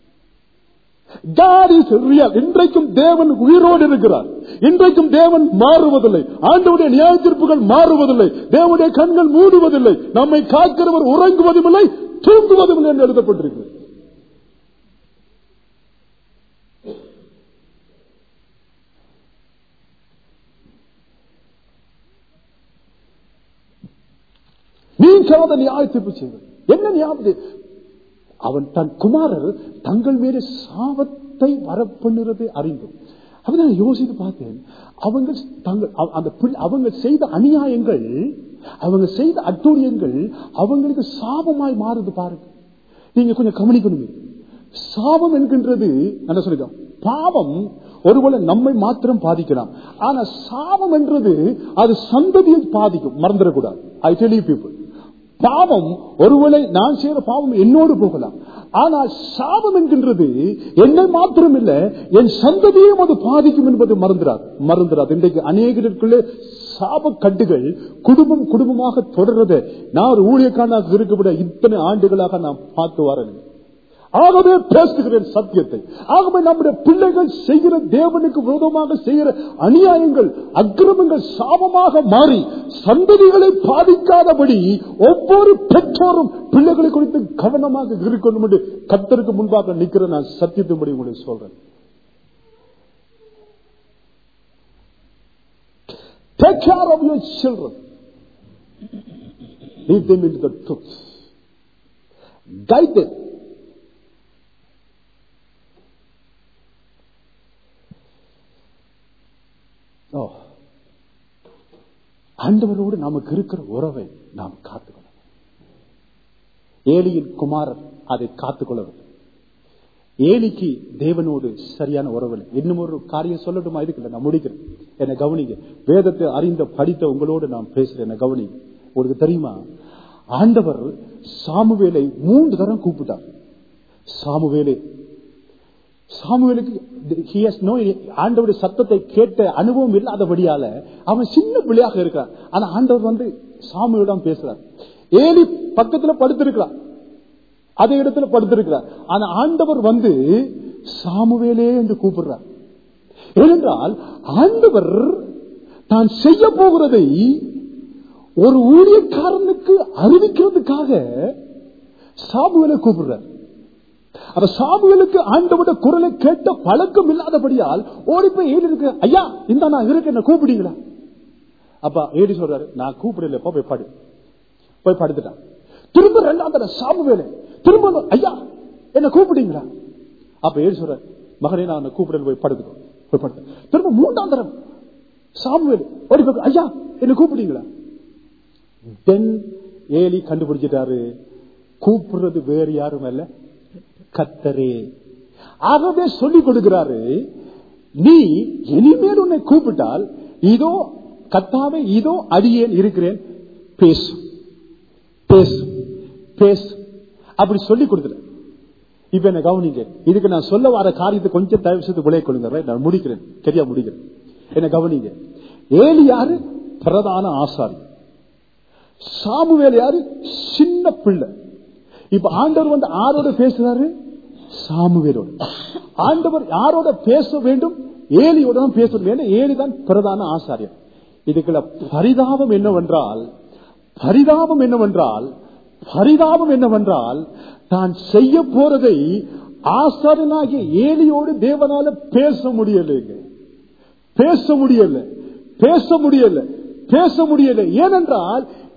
God is real. இன்றைக்கும் தேவன் உயிரோடு இருக்கிறார் இன்றைக்கும் தேவன் மாறுவதில்லை ஆண்டவுடைய நியாய தீர்ப்புகள் மாறுவதில்லை தேவனுடைய கண்கள் மூடுவதில்லை நம்மை காக்கிறவர் உறங்குவதும் இல்லை தூங்குவதும் இல்லை என்று எழுதப்பட்டிருக்கிறது நீங்காத நியாய தீர்ப்பு செய்வது என்ன நியாய அவன் தன் குமாரர் தங்கள் மீது சாபத்தை வரப்பண்ணுறது அறிந்தும் அப்ப நான் யோசித்து பார்த்தேன் அவங்க தங்கள் அவ- அந்த பிள்ளை- அவங்க செய்த அநியாயங்கள் அவங்க செய்த அட்டூழியங்கள் அவங்களுக்கு சாபமாய் மாறுது பாருங்க நீங்க கொஞ்சம் கவனிக்கணுமே சாபம் என்கின்றது என்ன சொல்லிட்டோம் பாவம் ஒருவேளை நம்மை மாத்திரம் பாதிக்கலாம் ஆனா சாபம் என்றது அது சந்ததியை பாதிக்கும் மறந்துடக்கூடாது ஐ டெல் யூ பீப்புள் பாவம் ஒருவேளை நான் செய்யற பாவம் என்னோடு போகலாம் ஆனால் சாபம் என்கின்றது என்னை மாத்திரம் இல்ல என் சந்ததியும் அது பாதிக்கும் என்பது மறந்துடாது மறந்துடாது இன்றைக்கு அநேகருக்குள்ளே சாப கட்டுகள் குடும்பம் குடும்பமாக தொடர்றதை நான் ஒரு ஊழியக்காரனாக இருக்கவிட இத்தனை ஆண்டுகளாக நான் பார்த்து வரேன் ஆகவே பேசுகிறேன் சத்தியத்தை ஆகவே நம்முடைய பிள்ளைகள் செய்கிற தேவனுக்கு விரோதமாக செய்கிற அநியாயங்கள் அக்கிரமங்கள் சாபமாக மாறி சந்ததிகளை பாதிக்காதபடி ஒவ்வொரு பெற்றோரும் பிள்ளைகளை குறித்து கவனமாக இருக்கணும் என்று கத்தருக்கு முன்பாக நிற்கிற நான் சத்தியத்தின்படி உங்களுக்கு சொல்றேன் Take care of your children. Lead them into the truth. Guide them. ஓ. ஆண்டவரோடு நமக்கு இருக்கிற உறவை நாம் காத்துக்கொள்ள ஏலியின் குமாரர் அதை காத்துக்கொள்ளவில்லை ஏலிக்கு தேவனோடு சரியான உறவு இல்லை. இன்னும் ஒரு காரியம் சொல்லட்டுமா இதுக்கு நான் முடிக்கிறேன் என்னை கவனிங்க வேதத்தை அறிந்த படித்த உங்களோடு நான் பேசுறேன் என்னை கவனிங்க உங்களுக்கு தெரியுமா ஆண்டவர் சாமுவேலை மூன்று தரம் கூப்பிட்டார் சாமுவேலே சாமுவேலுக்கு he has no ஆண்டவருடைய சத்தத்தை கேட்ட அனுபவம் இல்லாதபடியால அவன் சின்ன பிள்ளையாக இருக்கான் ஆனா ஆண்டவர் வந்து சாமுவேலிடம் பேசுறார் ஏலி பக்கத்துல படுத்திருக்கிறான் அதே இடத்துல படுத்திருக்கிறார் ஆனா ஆண்டவர் வந்து சாமுவேலே என்று கூப்பிடுறார் ஏனென்றால் ஆண்டவர் தான் செய்ய போகிறதை ஒரு ஊழியக்காரனுக்கு அறிவிக்கிறதுக்காக சாமுவேலை கூப்பிடுறார் அப்ப சாமுவேலுக்கு ஆண்டவோட குரலை கேட்ட பழக்கம் இல்லாதபடியால் ஓடி போய் ஏறி இருக்கு ஐயா இந்த நான் இருக்கு என்ன கூப்பிடுங்களா அப்ப ஏடி சொல்றாரு நான் கூப்பிடல போ போய் படு போய் படுத்துட்டான் திரும்ப ரெண்டாம் தடவை சாமுவேலு திரும்ப வந்து, ஐயா என்ன கூப்பிடுங்களா அப்ப ஏடி சொல்றாரு மகனே நான் உன்னை கூப்பிடல போய் படுத்துக்கோ போய் படுத்து திரும்ப மூன்றாம் தடவை சாமுவேல் ஓடி போய் ஐயா என்ன கூப்பிடுங்களா தென் ஏலி கண்டுபிடிச்சிட்டாரு கூப்பிடுறது வேறு யாரும் அல்ல கத்தரே ஆகவே சொல்லிக் கொடுக்கிறாரு நீ இனிமேல் உன்னை கூப்பிட்டால் இதோ கத்தாவே இதோ அடியேன் இருக்கிறேன் பேசு பேசு பேசு அப்படி சொல்லி கொடுத்துட்டேன் இப்ப என்ன கவனிங்க இதுக்கு நான் சொல்ல வர காரியத்தை கொஞ்சம் தயவு செய்து விளைய கொள்ளுங்க right? நான் முடிக்கிறேன் சரியா முடிக்கிறேன் என்ன கவனிங்க ஏலி யாரு பிரதான ஆசாரி சாமுவேல் யாரு சின்ன பிள்ளை இப்ப ஆண்டவர் வந்து ஆரோட பேசுறாரு சாமுவேலோட ஆண்டவர் யாரோட பேச வேண்டும் ஏலியோட தான் பேசணும் ஏன்னா ஏலிதான் பிரதான ஆசாரியர் இதுக்குள்ள பரிதாபம் என்னவென்றால் பரிதாபம் என்னவென்றால் பரிதாபம் என்னவென்றால் தான் செய்ய போறதை ஆசாரியனாகிய ஏலியோடு தேவனால பேச முடியலைங்க பேச முடியல பேச முடியல பேச முடியல ஏனென்றால்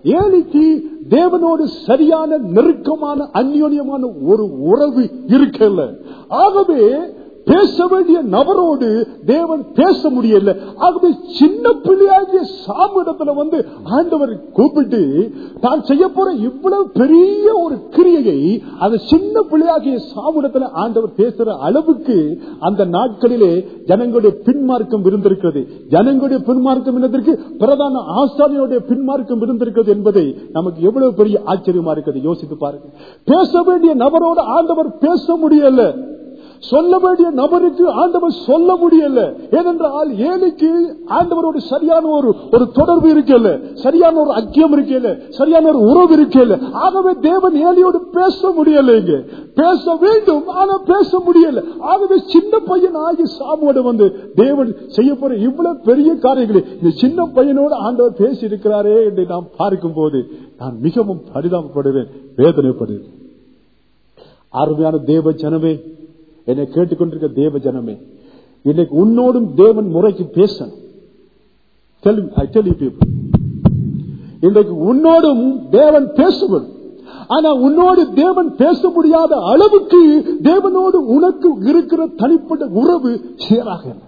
ஏலிக்கு தேவனோடு சரியான நெருக்கமான அந்யோன்யமான ஒரு உறவு இருக்கல ஆகவே பேச வேண்டிய நபரோடு தேவன் பேச முடியல ஆகவே சின்ன பிள்ளையாகிய சாமிடத்துல வந்து ஆண்டவர் கூப்பிட்டு தான் செய்ய போற இவ்வளவு பெரிய ஒரு கிரியையை அந்த சின்ன பிள்ளையாகிய சாமிடத்துல ஆண்டவர் பேசுற அளவுக்கு அந்த நாட்களிலே ஜனங்களுடைய பின்மார்க்கம் இருந்திருக்கிறது ஜனங்களுடைய பின்மார்க்கம் இருந்ததற்கு பிரதான ஆசாரியனுடைய பின்மார்க்கம் இருந்திருக்கிறது என்பதை நமக்கு எவ்வளவு பெரிய ஆச்சரியமா இருக்கிறது யோசித்து பாருங்க பேச வேண்டிய நபரோடு ஆண்டவர் பேச முடியல சொல்ல வேண்டிய நபருக்கு ஆண்டவர் சொல்ல முடியல ஏனென்றால் ஏழைக்கு ஆண்டவரோடு சரியான ஒரு ஒரு தொடர்பு இருக்கல சரியான ஒரு ஐக்கியம் இருக்கல சரியான ஒரு உறவு இருக்கல ஆகவே தேவன் ஏழையோடு பேச முடியல இங்க பேச வேண்டும் ஆனா பேச முடியல ஆகவே சின்ன பையன் ஆகி சாமோடு வந்து தேவன் செய்ய போற இவ்வளவு பெரிய காரியங்களை இந்த சின்ன பையனோடு ஆண்டவர் பேசி இருக்கிறாரே என்று நாம் பார்க்கும் போது நான் மிகவும் பரிதாபப்படுவேன் வேதனைப்படுவேன் அருமையான தேவ ஜனமே என்னை கேட்டுக்கொண்டிருக்க தேவ ஜனமே இன்னைக்கு உன்னோடும் தேவன் முறைக்கு பேசணும் Tell me, I tell you people. இன்றைக்கு உன்னோடும் தேவன் பேசுவது ஆனா உன்னோடு தேவன் பேச முடியாத அளவுக்கு தேவனோடு உனக்கு இருக்கிற தனிப்பட்ட உறவு சீராக இல்லை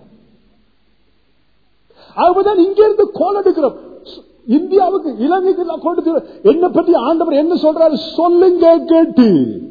அவதான் இங்க இருந்து கோல் எடுக்கிறோம் இந்தியாவுக்கு இலங்கைக்கு நான் கொண்டு என்ன பத்தி ஆண்டவர் என்ன சொல்றாரு சொல்லுங்க கேட்டு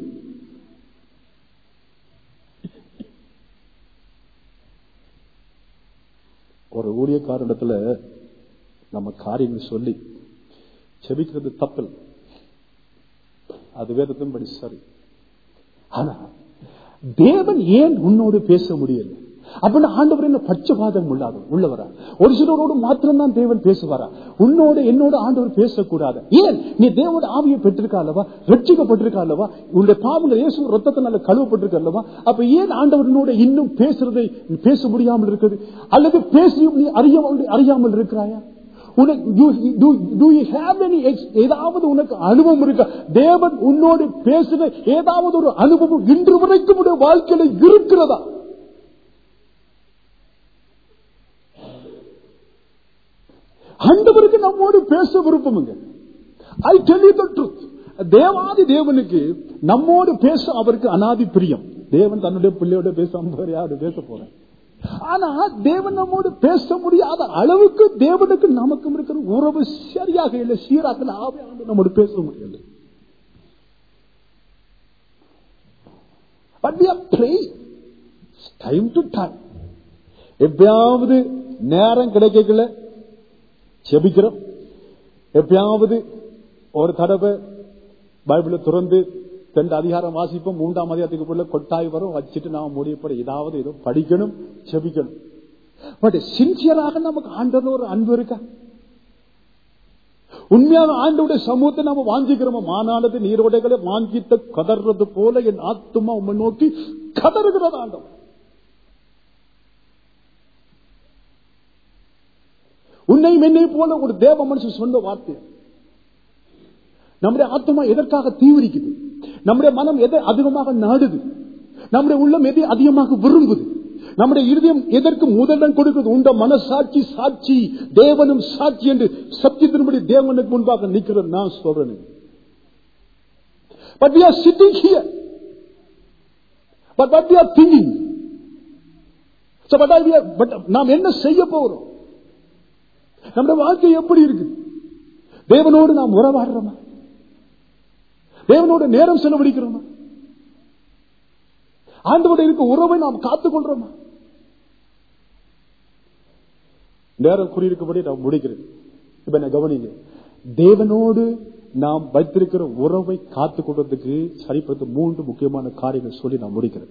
ஒரு ஊழியக்காரனிடத்துல நம்ம காரியங்கள் சொல்லி செபிக்கிறது தப்பில் அது வேதத்தின் படி சரி ஆனா தேவன் ஏன் உன்னோடு பேச முடியல அப்படின்னு ஆண்டவர் என்ன பட்சபாதம் உள்ளாத உள்ளவரா ஒரு சிலரோடு மாத்திரம்தான் தேவன் பேசுவாரா உன்னோட என்னோட ஆண்டவர் பேசக்கூடாது ஏன் நீ தேவோட ஆவியை பெற்றிருக்கா அல்லவா ரட்சிக்கப்பட்டிருக்கா அல்லவா உன்னுடைய பாவங்கள் இயேசு ரத்தத்தினால கழுவப்பட்டிருக்க அல்லவா அப்ப ஏன் ஆண்டவனோட இன்னும் பேசுறதை பேச முடியாமல் இருக்குது அல்லது பேசி நீ அறியாமல் அறியாமல் இருக்கிறாயா ஏதாவது உனக்கு அனுபவம் இருக்கா தேவன் உன்னோடு பேசுற ஏதாவது ஒரு அனுபவம் இன்று வரைக்கும் உடைய வாழ்க்கையில இருக்கிறதா ஆண்டவருக்கு நம்மோடு பேச விருப்பமுங்க I tell you the truth தேவாதி தேவனுக்கு நம்மோடு பேச அவருக்கு அனாதி பிரியம் தேவன் தன்னுடைய பிள்ளையோட பேசாம வேற யாரு பேச போறேன் ஆனா தேவன் நம்மோடு பேச முடியாத அளவுக்கு தேவனுக்கு நமக்கும் இருக்கிற உறவு சரியாக இல்லை சீராக ஆவே ஆண்டு நம்மோடு பேச முடியல But we are praying. It's time to time. எப்பயாவது நேரம் கிடைக்கல செபிக்கிறோம் எப்பயாவது ஒரு தடவை பைபிள திறந்து ரெண்டு அதிகாரம் வாசிப்போம் மூன்றாம் அதிகாரத்துக்குள்ள கொட்டாய் வரும் வச்சுட்டு நாம முடியப்பட ஏதாவது ஏதோ படிக்கணும் செபிக்கணும் பட் சின்சியராக நமக்கு ஆண்டவர் ஒரு அன்பு இருக்கா உண்மையான ஆண்டோட சமூகத்தை நாம வாஞ்சிக்கிறோம் மானானது நீரோடைகளை வாங்கித்த கதறது போல என் ஆத்துமா உண்மை நோக்கி கதறுகிறது ஆண்டவர் உன்னையும் என்னை போல ஒரு தேவ மனுஷன் சொன்ன வார்த்தை நம்முடைய ஆத்மா எதற்காக தீவிரிக்குது நம்முடைய மனம் எதை அதிகமாக நாடுது நம்முடைய உள்ளம் எதை அதிகமாக விரும்புது நம்முடைய இருதயம் எதற்கு முதலிடம் கொடுக்கிறது உண்ட மனசாட்சி சாட்சி தேவனும் சாட்சி என்று சத்தியத்தின்படி தேவனுக்கு முன்பாக நிற்கிறது நான் சொல்றேன் but we are sitting here but what we are thinking so what are we are, but நாம் என்ன செய்ய போறோம் நம்முடைய வாழ்க்கை எப்படி இருக்கு தேவனோடு நாம் உறவாடுறோமா தேவனோட நேரம் செலவழிக்கிறோமா ஆண்டோட இருக்க உறவை நாம் காத்துக் கொள்றோமா நேரம் குறியிருக்கபடி நான் முடிக்கிறேன் இப்ப என்ன கவனிங்க தேவனோடு நாம் வைத்திருக்கிற உறவை காத்துக் கொள்றதுக்கு சரிப்படுத்த மூன்று முக்கியமான காரியங்கள் சொல்லி நான் முடிக்கிறேன்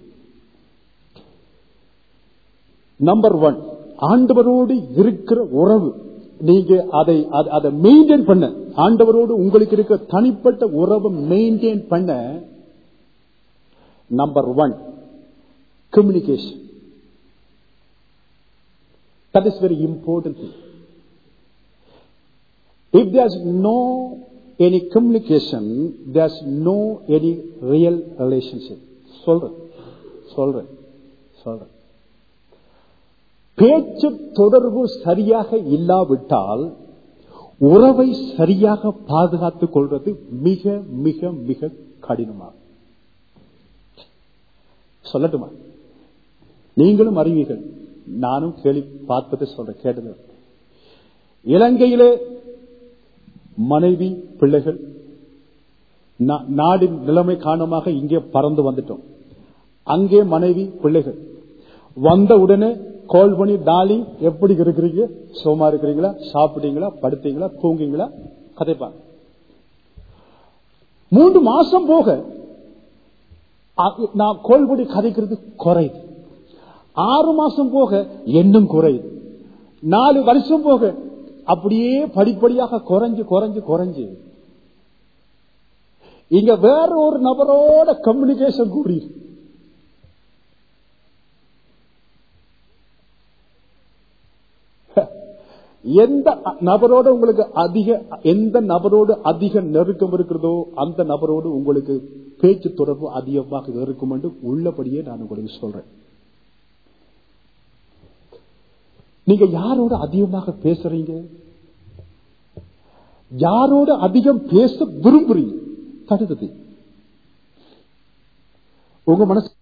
நம்பர் ஒன் ஆண்டவரோடு இருக்கிற உறவு நீங்க அதை அதை மெயின்டைன் பண்ண ஆண்டவரோடு உங்களுக்கு இருக்க தனிப்பட்ட உறவை மெயின்டைன் பண்ண number one communication that is very important thing if there's no any communication there's no any real relationship சொல்றேன் சொல்றேன் சொல்றேன் பேச்சு தொடர்பு சரியாக இல்லாவிட்டால் உறவை சரியாக பாதுகாத்துக் கொள்வது மிக மிக மிக கடினமாகும் சொல்லட்டுமா நீங்களும் அறிவீர்கள் நானும் கேள்வி பார்த்துட்டு சொல்றேன் கேட்டது இலங்கையிலே மனைவி பிள்ளைகள் நா- நாடின் நிலைமை காரணமாக இங்கே பறந்து வந்துட்டோம் அங்கே மனைவி பிள்ளைகள் வந்த உடனே கால் பண்ணி டாலி எப்படி இருக்கிறீங்க சோமா இருக்கிறீங்களா சாப்பிட்டீங்களா படுத்தீங்களா தூங்கிங்களா கதைப்பாங்க மூன்று மாசம் போக அ- நான் கோல் பண்ணி கதைக்கிறது குறையுது ஆறு மாசம் போக எண்ணும் குறையுது நாலு வருஷம் போக அப்படியே படிப்படியாக குறைஞ்சு குறைஞ்சு குறைஞ்சு இங்க வேற ஒரு நபரோட கம்யூனிகேஷன் கூடி எந்த நபரோட உங்களுக்கு அதிக எந்த நபரோடு அதிக நெருக்கம் இருக்கிறதோ அந்த நபரோடு உங்களுக்கு பேச்சு தொடர்பு அதிகமாக இருக்கும் என்று உள்ளபடியே நான் உங்களுக்கு சொல்றேன் நீங்க யாரோட அதிகமாக பேசுறீங்க யாரோட அதிகம் பேச விரும்புறீங்க தடுத்தது உங்க மனசு